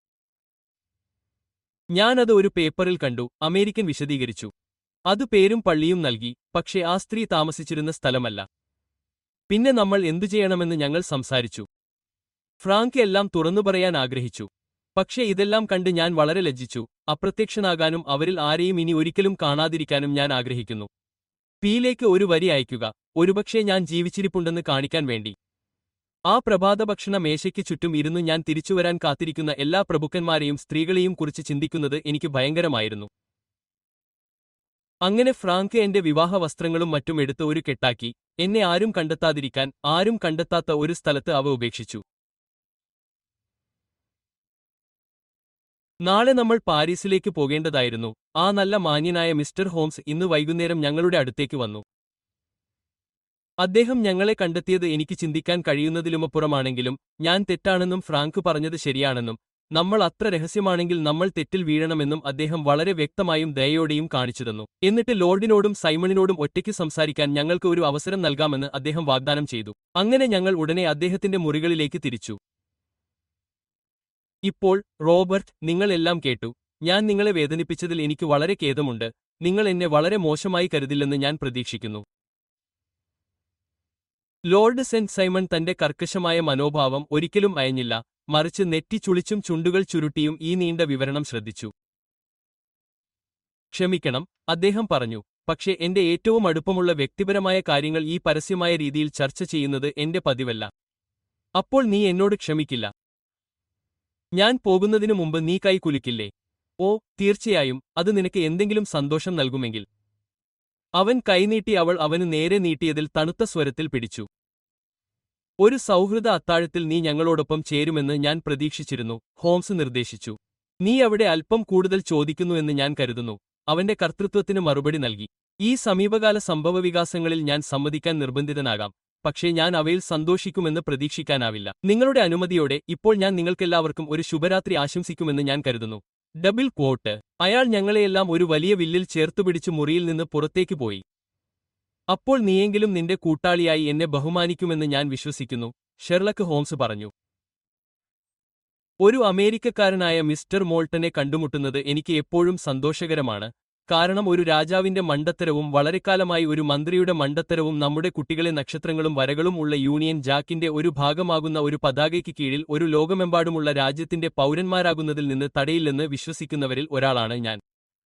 ഞാനത് ഒരു പേപ്പറിൽ കണ്ടു അമേരിക്കൻ വിശദീകരിച്ചു അത് പേരും പള്ളിയും നൽകി പക്ഷേ ആ സ്ത്രീ താമസിച്ചിരുന്ന സ്ഥലമല്ല പിന്നെ നമ്മൾ എന്തു ചെയ്യണമെന്ന് ഞങ്ങൾ സംസാരിച്ചു ഫ്രാങ്ക് എല്ലാം തുറന്നു പറയാൻ ആഗ്രഹിച്ചു പക്ഷേ ഇതെല്ലാം കണ്ട് ഞാൻ വളരെ ലജ്ജിച്ചു അപ്രത്യക്ഷനാകാനും അവരിൽ ആരെയും ഇനി ഒരിക്കലും കാണാതിരിക്കാനും ഞാൻ ആഗ്രഹിക്കുന്നു പിയിലേക്ക് ഒരു വരി അയക്കുക ഒരുപക്ഷേ ഞാൻ ജീവിച്ചിരിപ്പുണ്ടെന്ന് കാണിക്കാൻ വേണ്ടി ആ പ്രഭാതഭക്ഷണ മേശയ്ക്ക് ചുറ്റും ഇരുന്ന് ഞാൻ തിരിച്ചുവരാൻ കാത്തിരിക്കുന്ന എല്ലാ പ്രഭുക്കന്മാരെയും സ്ത്രീകളെയും കുറിച്ച് ചിന്തിക്കുന്നത് എനിക്ക് ഭയങ്കരമായിരുന്നു അങ്ങനെ ഫ്രാങ്ക് എന്റെ വിവാഹ വസ്ത്രങ്ങളും മറ്റും എടുത്ത് ഒരു കെട്ടാക്കി എന്നെ ആരും കണ്ടെത്താതിരിക്കാൻ ആരും കണ്ടെത്താത്ത ഒരു സ്ഥലത്ത് അവ ഉപേക്ഷിച്ചു നാളെ നമ്മൾ പാരീസിലേക്ക് പോകേണ്ടതായിരുന്നു ആ നല്ല മാന്യനായ മിസ്റ്റർ ഹോംസ് ഇന്ന് വൈകുന്നേരം ഞങ്ങളുടെ അടുത്തേക്ക് വന്നു അദ്ദേഹം ഞങ്ങളെ കണ്ടെത്തിയത് എനിക്ക് ചിന്തിക്കാൻ കഴിയുന്നതിലുമപ്പുറമാണെങ്കിലും ഞാൻ തെറ്റാണെന്നും ഫ്രാങ്ക് പറഞ്ഞത് ശരിയാണെന്നും നമ്മൾ അത്ര രഹസ്യമാണെങ്കിൽ നമ്മൾ തെറ്റിൽ വീഴണമെന്നും അദ്ദേഹം വളരെ വ്യക്തമായും ദയയോടെയും കാണിച്ചുതന്നു എന്നിട്ട് ലോർഡിനോടും സൈമണിനോടും ഒറ്റയ്ക്ക് സംസാരിക്കാൻ ഞങ്ങൾക്ക് ഒരു അവസരം നൽകാമെന്ന് അദ്ദേഹം വാഗ്ദാനം ചെയ്തു അങ്ങനെ ഞങ്ങൾ ഉടനെ അദ്ദേഹത്തിന്റെ മുറികളിലേക്ക് തിരിച്ചു ഇപ്പോൾ റോബർട്ട് നിങ്ങൾ എല്ലാം കേട്ടു ഞാൻ നിങ്ങളെ വേദനിപ്പിച്ചതിൽ എനിക്ക് വളരെ ഖേദമുണ്ട് നിങ്ങൾ എന്നെ വളരെ മോശമായി കരുതില്ലെന്ന് ഞാൻ പ്രതീക്ഷിക്കുന്നു ലോർഡ് സെന്റ് സൈമൺ തന്റെ കർക്കശമായ മനോഭാവം ഒരിക്കലും അയഞ്ഞില്ല മറിച്ച് നെറ്റി ചുളിച്ചും ചുണ്ടുകൾ ചുരുട്ടിയും ഈ നീണ്ട വിവരണം ശ്രദ്ധിച്ചു ക്ഷമിക്കണം അദ്ദേഹം പറഞ്ഞു പക്ഷേ എന്റെ ഏറ്റവും അടുപ്പമുള്ള വ്യക്തിപരമായ കാര്യങ്ങൾ ഈ പരസ്യമായ രീതിയിൽ ചർച്ച ചെയ്യുന്നത് എന്റെ പതിവല്ല അപ്പോൾ നീ എന്നോട് ക്ഷമിക്കില്ല ഞാൻ പോകുന്നതിനു മുമ്പ് നീ കൈ കുലുക്കില്ലേ ഓ തീർച്ചയായും അത് നിനക്ക് എന്തെങ്കിലും സന്തോഷം നൽകുമെങ്കിൽ അവൻ കൈനീട്ടി അവൾ അവന് നേരെ നീട്ടിയതിൽ തണുത്ത സ്വരത്തിൽ പിടിച്ചു ഒരു സൗഹൃദ അത്താഴത്തിൽ നീ ഞങ്ങളോടൊപ്പം ചേരുമെന്ന് ഞാൻ പ്രതീക്ഷിച്ചിരുന്നു ഹോംസ് നിർദ്ദേശിച്ചു നീ അവിടെ അല്പം കൂടുതൽ ചോദിക്കുന്നുവെന്ന് ഞാൻ കരുതുന്നു അവന്റെ കർത്തൃത്വത്തിന് മറുപടി നൽകി ഈ സമീപകാല സംഭവവികാസങ്ങളിൽ ഞാൻ സമ്മതിക്കാൻ നിർബന്ധിതനാകാം പക്ഷേ ഞാൻ അവയിൽ സന്തോഷിക്കുമെന്ന് പ്രതീക്ഷിക്കാനാവില്ല നിങ്ങളുടെ അനുമതിയോടെ ഇപ്പോൾ ഞാൻ നിങ്ങൾക്കെല്ലാവർക്കും ഒരു ശുഭരാത്രി ആശംസിക്കുമെന്ന് ഞാൻ കരുതുന്നു ഡബിൾ ക്വോട്ട് അയാൾ ഞങ്ങളെയെല്ലാം ഒരു വലിയ വില്ലിൽ ചേർത്തുപിടിച്ച് മുറിയിൽ നിന്ന് പുറത്തേക്ക് പോയി അപ്പോൾ നീയെങ്കിലും നിന്റെ കൂട്ടാളിയായി എന്നെ ബഹുമാനിക്കുമെന്ന് ഞാൻ വിശ്വസിക്കുന്നു ഷെർലക്ക് ഹോംസ് പറഞ്ഞു ഒരു അമേരിക്കക്കാരനായ മിസ്റ്റർ മോൾട്ടനെ കണ്ടുമുട്ടുന്നത് എനിക്ക് എപ്പോഴും സന്തോഷകരമാണ് കാരണം ഒരു രാജാവിന്റെ മണ്ടത്തരവും വളരെക്കാലമായി ഒരു മന്ത്രിയുടെ മണ്ടത്തരവും നമ്മുടെ കുട്ടികളെ നക്ഷത്രങ്ങളും വരകളും ഉള്ള യൂണിയൻ ജാക്കിന്റെ ഒരു ഭാഗമാകുന്ന ഒരു പതാകയ്ക്ക് കീഴിൽ ഒരു ലോകമെമ്പാടുമുള്ള രാജ്യത്തിന്റെ പൗരന്മാരാകുന്നതിൽ നിന്ന് തടയില്ലെന്ന് വിശ്വസിക്കുന്നവരിൽ ഒരാളാണ് ഞാൻ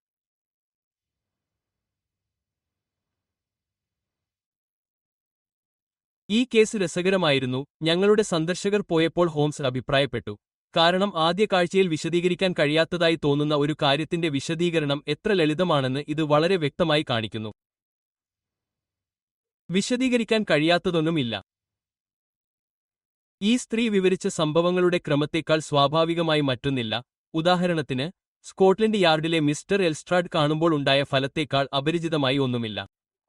ഈ കേസ് രസകരമായിരുന്നു ഞങ്ങളുടെ സന്ദർശകർ പോയപ്പോൾ ഹോംസ് അഭിപ്രായപ്പെട്ടു കാരണം ആദ്യ കാഴ്ചയിൽ വിശദീകരിക്കാൻ കഴിയാത്തതായി തോന്നുന്ന ഒരു കാര്യത്തിന്റെ വിശദീകരണം എത്ര ലളിതമാണെന്ന് ഇത് വളരെ വ്യക്തമായി കാണിക്കുന്നു വിശദീകരിക്കാൻ കഴിയാത്തതൊന്നുമില്ല ഈ സ്ത്രീ വിവരിച്ച സംഭവങ്ങളുടെ ക്രമത്തേക്കാൾ സ്വാഭാവികമായി മറ്റൊന്നില്ല ഉദാഹരണത്തിന് സ്കോട്ട്ലൻഡ് യാർഡിലെ മിസ്റ്റർ എൽസ്ട്രാഡ് കാണുമ്പോൾ ഉണ്ടായ ഫലത്തേക്കാൾ അപരിചിതമായി ഒന്നുമില്ല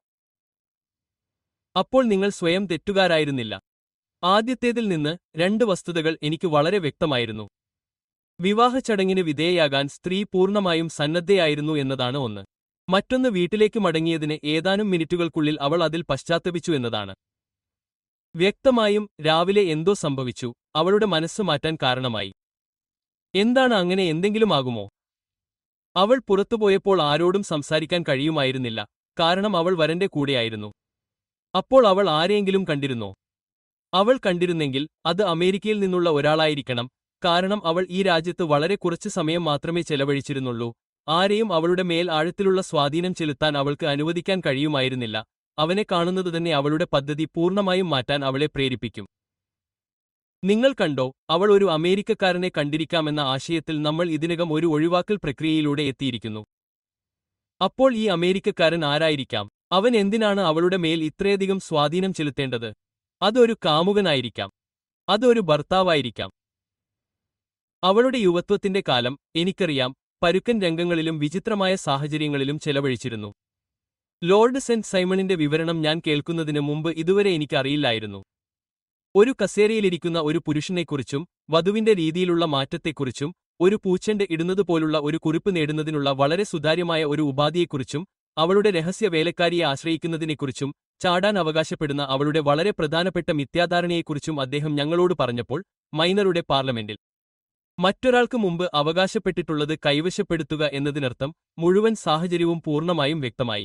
അപ്പോൾ നിങ്ങൾ സ്വയം തെറ്റുകാരായിരുന്നില്ല ആദ്യത്തേതിൽ നിന്ന് രണ്ട് വസ്തുതകൾ എനിക്ക് വളരെ വ്യക്തമായിരുന്നു വിവാഹ ചടങ്ങിന് വിധേയയാകാൻ സ്ത്രീ പൂർണ്ണമായും സന്നദ്ധയായിരുന്നു എന്നതാണ് ഒന്ന് മറ്റൊന്ന് വീട്ടിലേക്ക് മടങ്ങിയതിന് ഏതാനും മിനിറ്റുകൾക്കുള്ളിൽ അവൾ അതിൽ പശ്ചാത്തപിച്ചു എന്നതാണ് വ്യക്തമായും രാവിലെ എന്തോ സംഭവിച്ചു അവളുടെ മനസ്സ് മാറ്റാൻ കാരണമായി എന്താണ് അങ്ങനെ എന്തെങ്കിലും ആകുമോ അവൾ പുറത്തുപോയപ്പോൾ ആരോടും സംസാരിക്കാൻ കഴിയുമായിരുന്നില്ല കാരണം അവൾ വരന്റെ കൂടെയായിരുന്നു അപ്പോൾ അവൾ ആരെയെങ്കിലും കണ്ടിരുന്നോ അവൾ കണ്ടിരുന്നെങ്കിൽ അത് അമേരിക്കയിൽ നിന്നുള്ള ഒരാളായിരിക്കണം കാരണം അവൾ ഈ രാജ്യത്ത് വളരെ കുറച്ച് സമയം മാത്രമേ ചെലവഴിച്ചിരുന്നുള്ളൂ ആരെയും അവളുടെ മേൽ ആഴത്തിലുള്ള സ്വാധീനം ചെലുത്താൻ അവൾക്ക് അനുവദിക്കാൻ കഴിയുമായിരുന്നില്ല അവനെ കാണുന്നത് തന്നെ അവളുടെ പദ്ധതി പൂർണ്ണമായും മാറ്റാൻ അവളെ പ്രേരിപ്പിക്കും നിങ്ങൾ കണ്ടോ അവൾ ഒരു അമേരിക്കക്കാരനെ കണ്ടിരിക്കാമെന്ന ആശയത്തിൽ നമ്മൾ ഇതിനകം ഒരു ഒഴിവാക്കൽ പ്രക്രിയയിലൂടെ എത്തിയിരിക്കുന്നു അപ്പോൾ ഈ അമേരിക്കക്കാരൻ ആരായിരിക്കാം അവൻ എന്തിനാണ് അവളുടെ മേൽ ഇത്രയധികം സ്വാധീനം ചെലുത്തേണ്ടത് അതൊരു കാമുകനായിരിക്കാം അതൊരു ഭർത്താവായിരിക്കാം അവളുടെ യുവത്വത്തിന്റെ കാലം എനിക്കറിയാം പരുക്കൻ രംഗങ്ങളിലും വിചിത്രമായ സാഹചര്യങ്ങളിലും ചെലവഴിച്ചിരുന്നു ലോർഡ് സെന്റ് സൈമണിന്റെ വിവരണം ഞാൻ കേൾക്കുന്നതിന് മുമ്പ് ഇതുവരെ എനിക്കറിയില്ലായിരുന്നു ഒരു കസേരയിലിരിക്കുന്ന ഒരു പുരുഷനെക്കുറിച്ചും വധുവിന്റെ രീതിയിലുള്ള മാറ്റത്തെക്കുറിച്ചും ഒരു പൂച്ചന്റെ ഇടുന്നതുപോലുള്ള ഒരു കുറിപ്പ് നേടുന്നതിനുള്ള വളരെ സുതാര്യമായ ഒരു ഉപാധിയെക്കുറിച്ചും അവളുടെ രഹസ്യ വേലക്കാരിയെ ആശ്രയിക്കുന്നതിനെക്കുറിച്ചും ചാടാൻ അവകാശപ്പെടുന്ന അവളുടെ വളരെ പ്രധാനപ്പെട്ട മിഥ്യാധാരണയെക്കുറിച്ചും അദ്ദേഹം ഞങ്ങളോട് പറഞ്ഞപ്പോൾ മൈനറുടെ പാർലമെന്റിൽ മറ്റൊരാൾക്ക് മുമ്പ് അവകാശപ്പെട്ടിട്ടുള്ളത് കൈവശപ്പെടുത്തുക എന്നതിനർത്ഥം മുഴുവൻ സാഹചര്യവും പൂർണ്ണമായും വ്യക്തമായി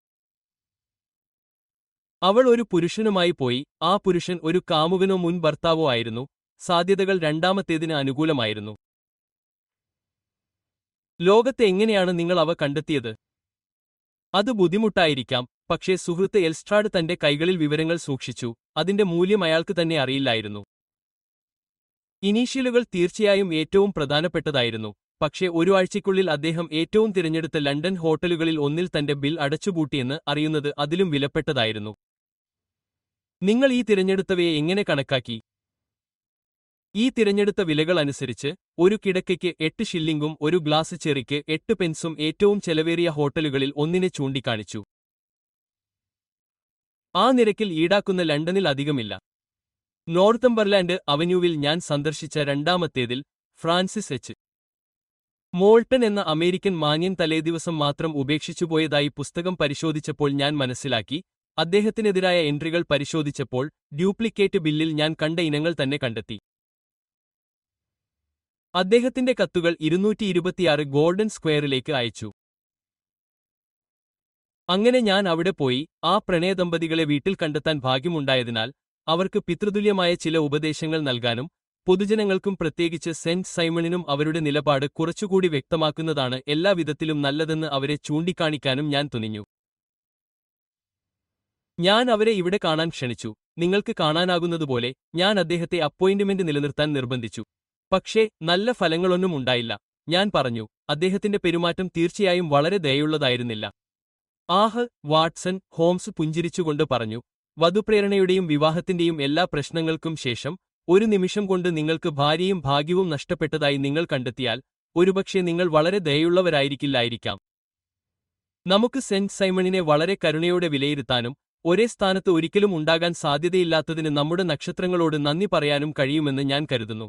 അവൾ ഒരു പുരുഷനുമായി പോയി ആ പുരുഷൻ ഒരു കാമുകനോ മുൻ ഭർത്താവോ ആയിരുന്നു സാധ്യതകൾ രണ്ടാമത്തേതിന് അനുകൂലമായിരുന്നു ലോകത്തെ എങ്ങനെയാണ് നിങ്ങൾ അവ കണ്ടെത്തിയത് അത് ബുദ്ധിമുട്ടായിരിക്കാം പക്ഷേ സുഹൃത്ത് എൽസ്ട്രാഡ് തന്റെ കൈകളിൽ വിവരങ്ങൾ സൂക്ഷിച്ചു അതിന്റെ മൂല്യം അയാൾക്ക് തന്നെ അറിയില്ലായിരുന്നു ഇനീഷ്യലുകൾ തീർച്ചയായും ഏറ്റവും പ്രധാനപ്പെട്ടതായിരുന്നു പക്ഷേ ഒരു ആഴ്ചയ്ക്കുള്ളിൽ അദ്ദേഹം ഏറ്റവും തിരഞ്ഞെടുത്ത ലണ്ടൻ ഹോട്ടലുകളിൽ ഒന്നിൽ തന്റെ ബിൽ അടച്ചുപൂട്ടിയെന്ന് അറിയുന്നത് അതിലും വിലപ്പെട്ടതായിരുന്നു നിങ്ങൾ ഈ തിരഞ്ഞെടുത്തവയെ എങ്ങനെ കണക്കാക്കി ഈ തിരഞ്ഞെടുത്ത വിലകൾ അനുസരിച്ച് ഒരു കിടക്കയ്ക്ക് എട്ട് ഷില്ലിംഗും ഒരു ഗ്ലാസ് ചെറിക്ക് എട്ട് പെൻസും ഏറ്റവും ചെലവേറിയ ഹോട്ടലുകളിൽ ഒന്നിനെ ചൂണ്ടിക്കാണിച്ചു ആ നിരക്കിൽ ഈടാക്കുന്ന ലണ്ടനിൽ അധികമില്ല നോർത്തംബർലാൻഡ് അവന്യൂവിൽ ഞാൻ സന്ദർശിച്ച രണ്ടാമത്തേതിൽ ഫ്രാൻസിസ് എച്ച് മോൾട്ടൺ എന്ന അമേരിക്കൻ മാന്യൻ തലേദിവസം മാത്രം ഉപേക്ഷിച്ചുപോയതായി പുസ്തകം പരിശോധിച്ചപ്പോൾ ഞാൻ മനസ്സിലാക്കി അദ്ദേഹത്തിനെതിരായ എൻട്രികൾ പരിശോധിച്ചപ്പോൾ ഡ്യൂപ്ലിക്കേറ്റ് ബില്ലിൽ ഞാൻ കണ്ട ഇനങ്ങൾ തന്നെ കണ്ടെത്തി അദ്ദേഹത്തിന്റെ കത്തുകൾ ഇരുന്നൂറ്റി ഇരുപത്തിയാറ് ഗോൾഡൻ സ്ക്വയറിലേക്ക് അയച്ചു അങ്ങനെ ഞാൻ അവിടെ പോയി ആ പ്രണയദമ്പതികളെ വീട്ടിൽ കണ്ടെത്താൻ ഭാഗ്യമുണ്ടായതിനാൽ അവർക്ക് പിതൃതുല്യമായ ചില ഉപദേശങ്ങൾ നൽകാനും പൊതുജനങ്ങൾക്കും പ്രത്യേകിച്ച് സെന്റ് സൈമണിനും അവരുടെ നിലപാട് കുറച്ചുകൂടി വ്യക്തമാക്കുന്നതാണ് എല്ലാവിധത്തിലും നല്ലതെന്ന് അവരെ ചൂണ്ടിക്കാണിക്കാനും ഞാൻ തുനിഞ്ഞു ഞാൻ അവരെ ഇവിടെ കാണാൻ ക്ഷണിച്ചു നിങ്ങൾക്ക് കാണാനാകുന്നതുപോലെ ഞാൻ അദ്ദേഹത്തെ അപ്പോയിന്റ്മെന്റ് നിലനിർത്താൻ നിർബന്ധിച്ചു പക്ഷേ നല്ല ഫലങ്ങളൊന്നും ഉണ്ടായില്ല ഞാൻ പറഞ്ഞു അദ്ദേഹത്തിന്റെ പെരുമാറ്റം തീർച്ചയായും വളരെ ദയുള്ളതായിരുന്നില്ല ആഹ് വാട്സൺ ഹോംസ് പുഞ്ചിരിച്ചുകൊണ്ട് പറഞ്ഞു വധുപ്രേരണയുടെയും വിവാഹത്തിന്റെയും എല്ലാ പ്രശ്നങ്ങൾക്കും ശേഷം ഒരു നിമിഷം കൊണ്ട് നിങ്ങൾക്ക് ഭാര്യയും ഭാഗ്യവും നഷ്ടപ്പെട്ടതായി നിങ്ങൾ കണ്ടെത്തിയാൽ ഒരുപക്ഷെ നിങ്ങൾ വളരെ ദയുള്ളവരായിരിക്കില്ലായിരിക്കാം നമുക്ക് സെന്റ് സൈമണിനെ വളരെ കരുണയോടെ വിലയിരുത്താനും ഒരേ സ്ഥാനത്ത് ഒരിക്കലും ഉണ്ടാകാൻ സാധ്യതയില്ലാത്തതിന് നമ്മുടെ നക്ഷത്രങ്ങളോട് നന്ദി പറയാനും കഴിയുമെന്ന് ഞാൻ കരുതുന്നു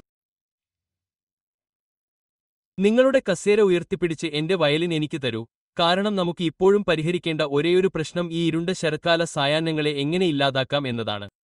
നിങ്ങളുടെ കസേര ഉയർത്തിപ്പിടിച്ച് എന്റെ വയലിൻ എനിക്ക് തരൂ കാരണം നമുക്ക് ഇപ്പോഴും പരിഹരിക്കേണ്ട ഒരേയൊരു പ്രശ്നം ഈ ഇരുണ്ട ശരത്കാല സായാഹ്നങ്ങളെ എങ്ങനെ ഇല്ലാതാക്കാം എന്നതാണ്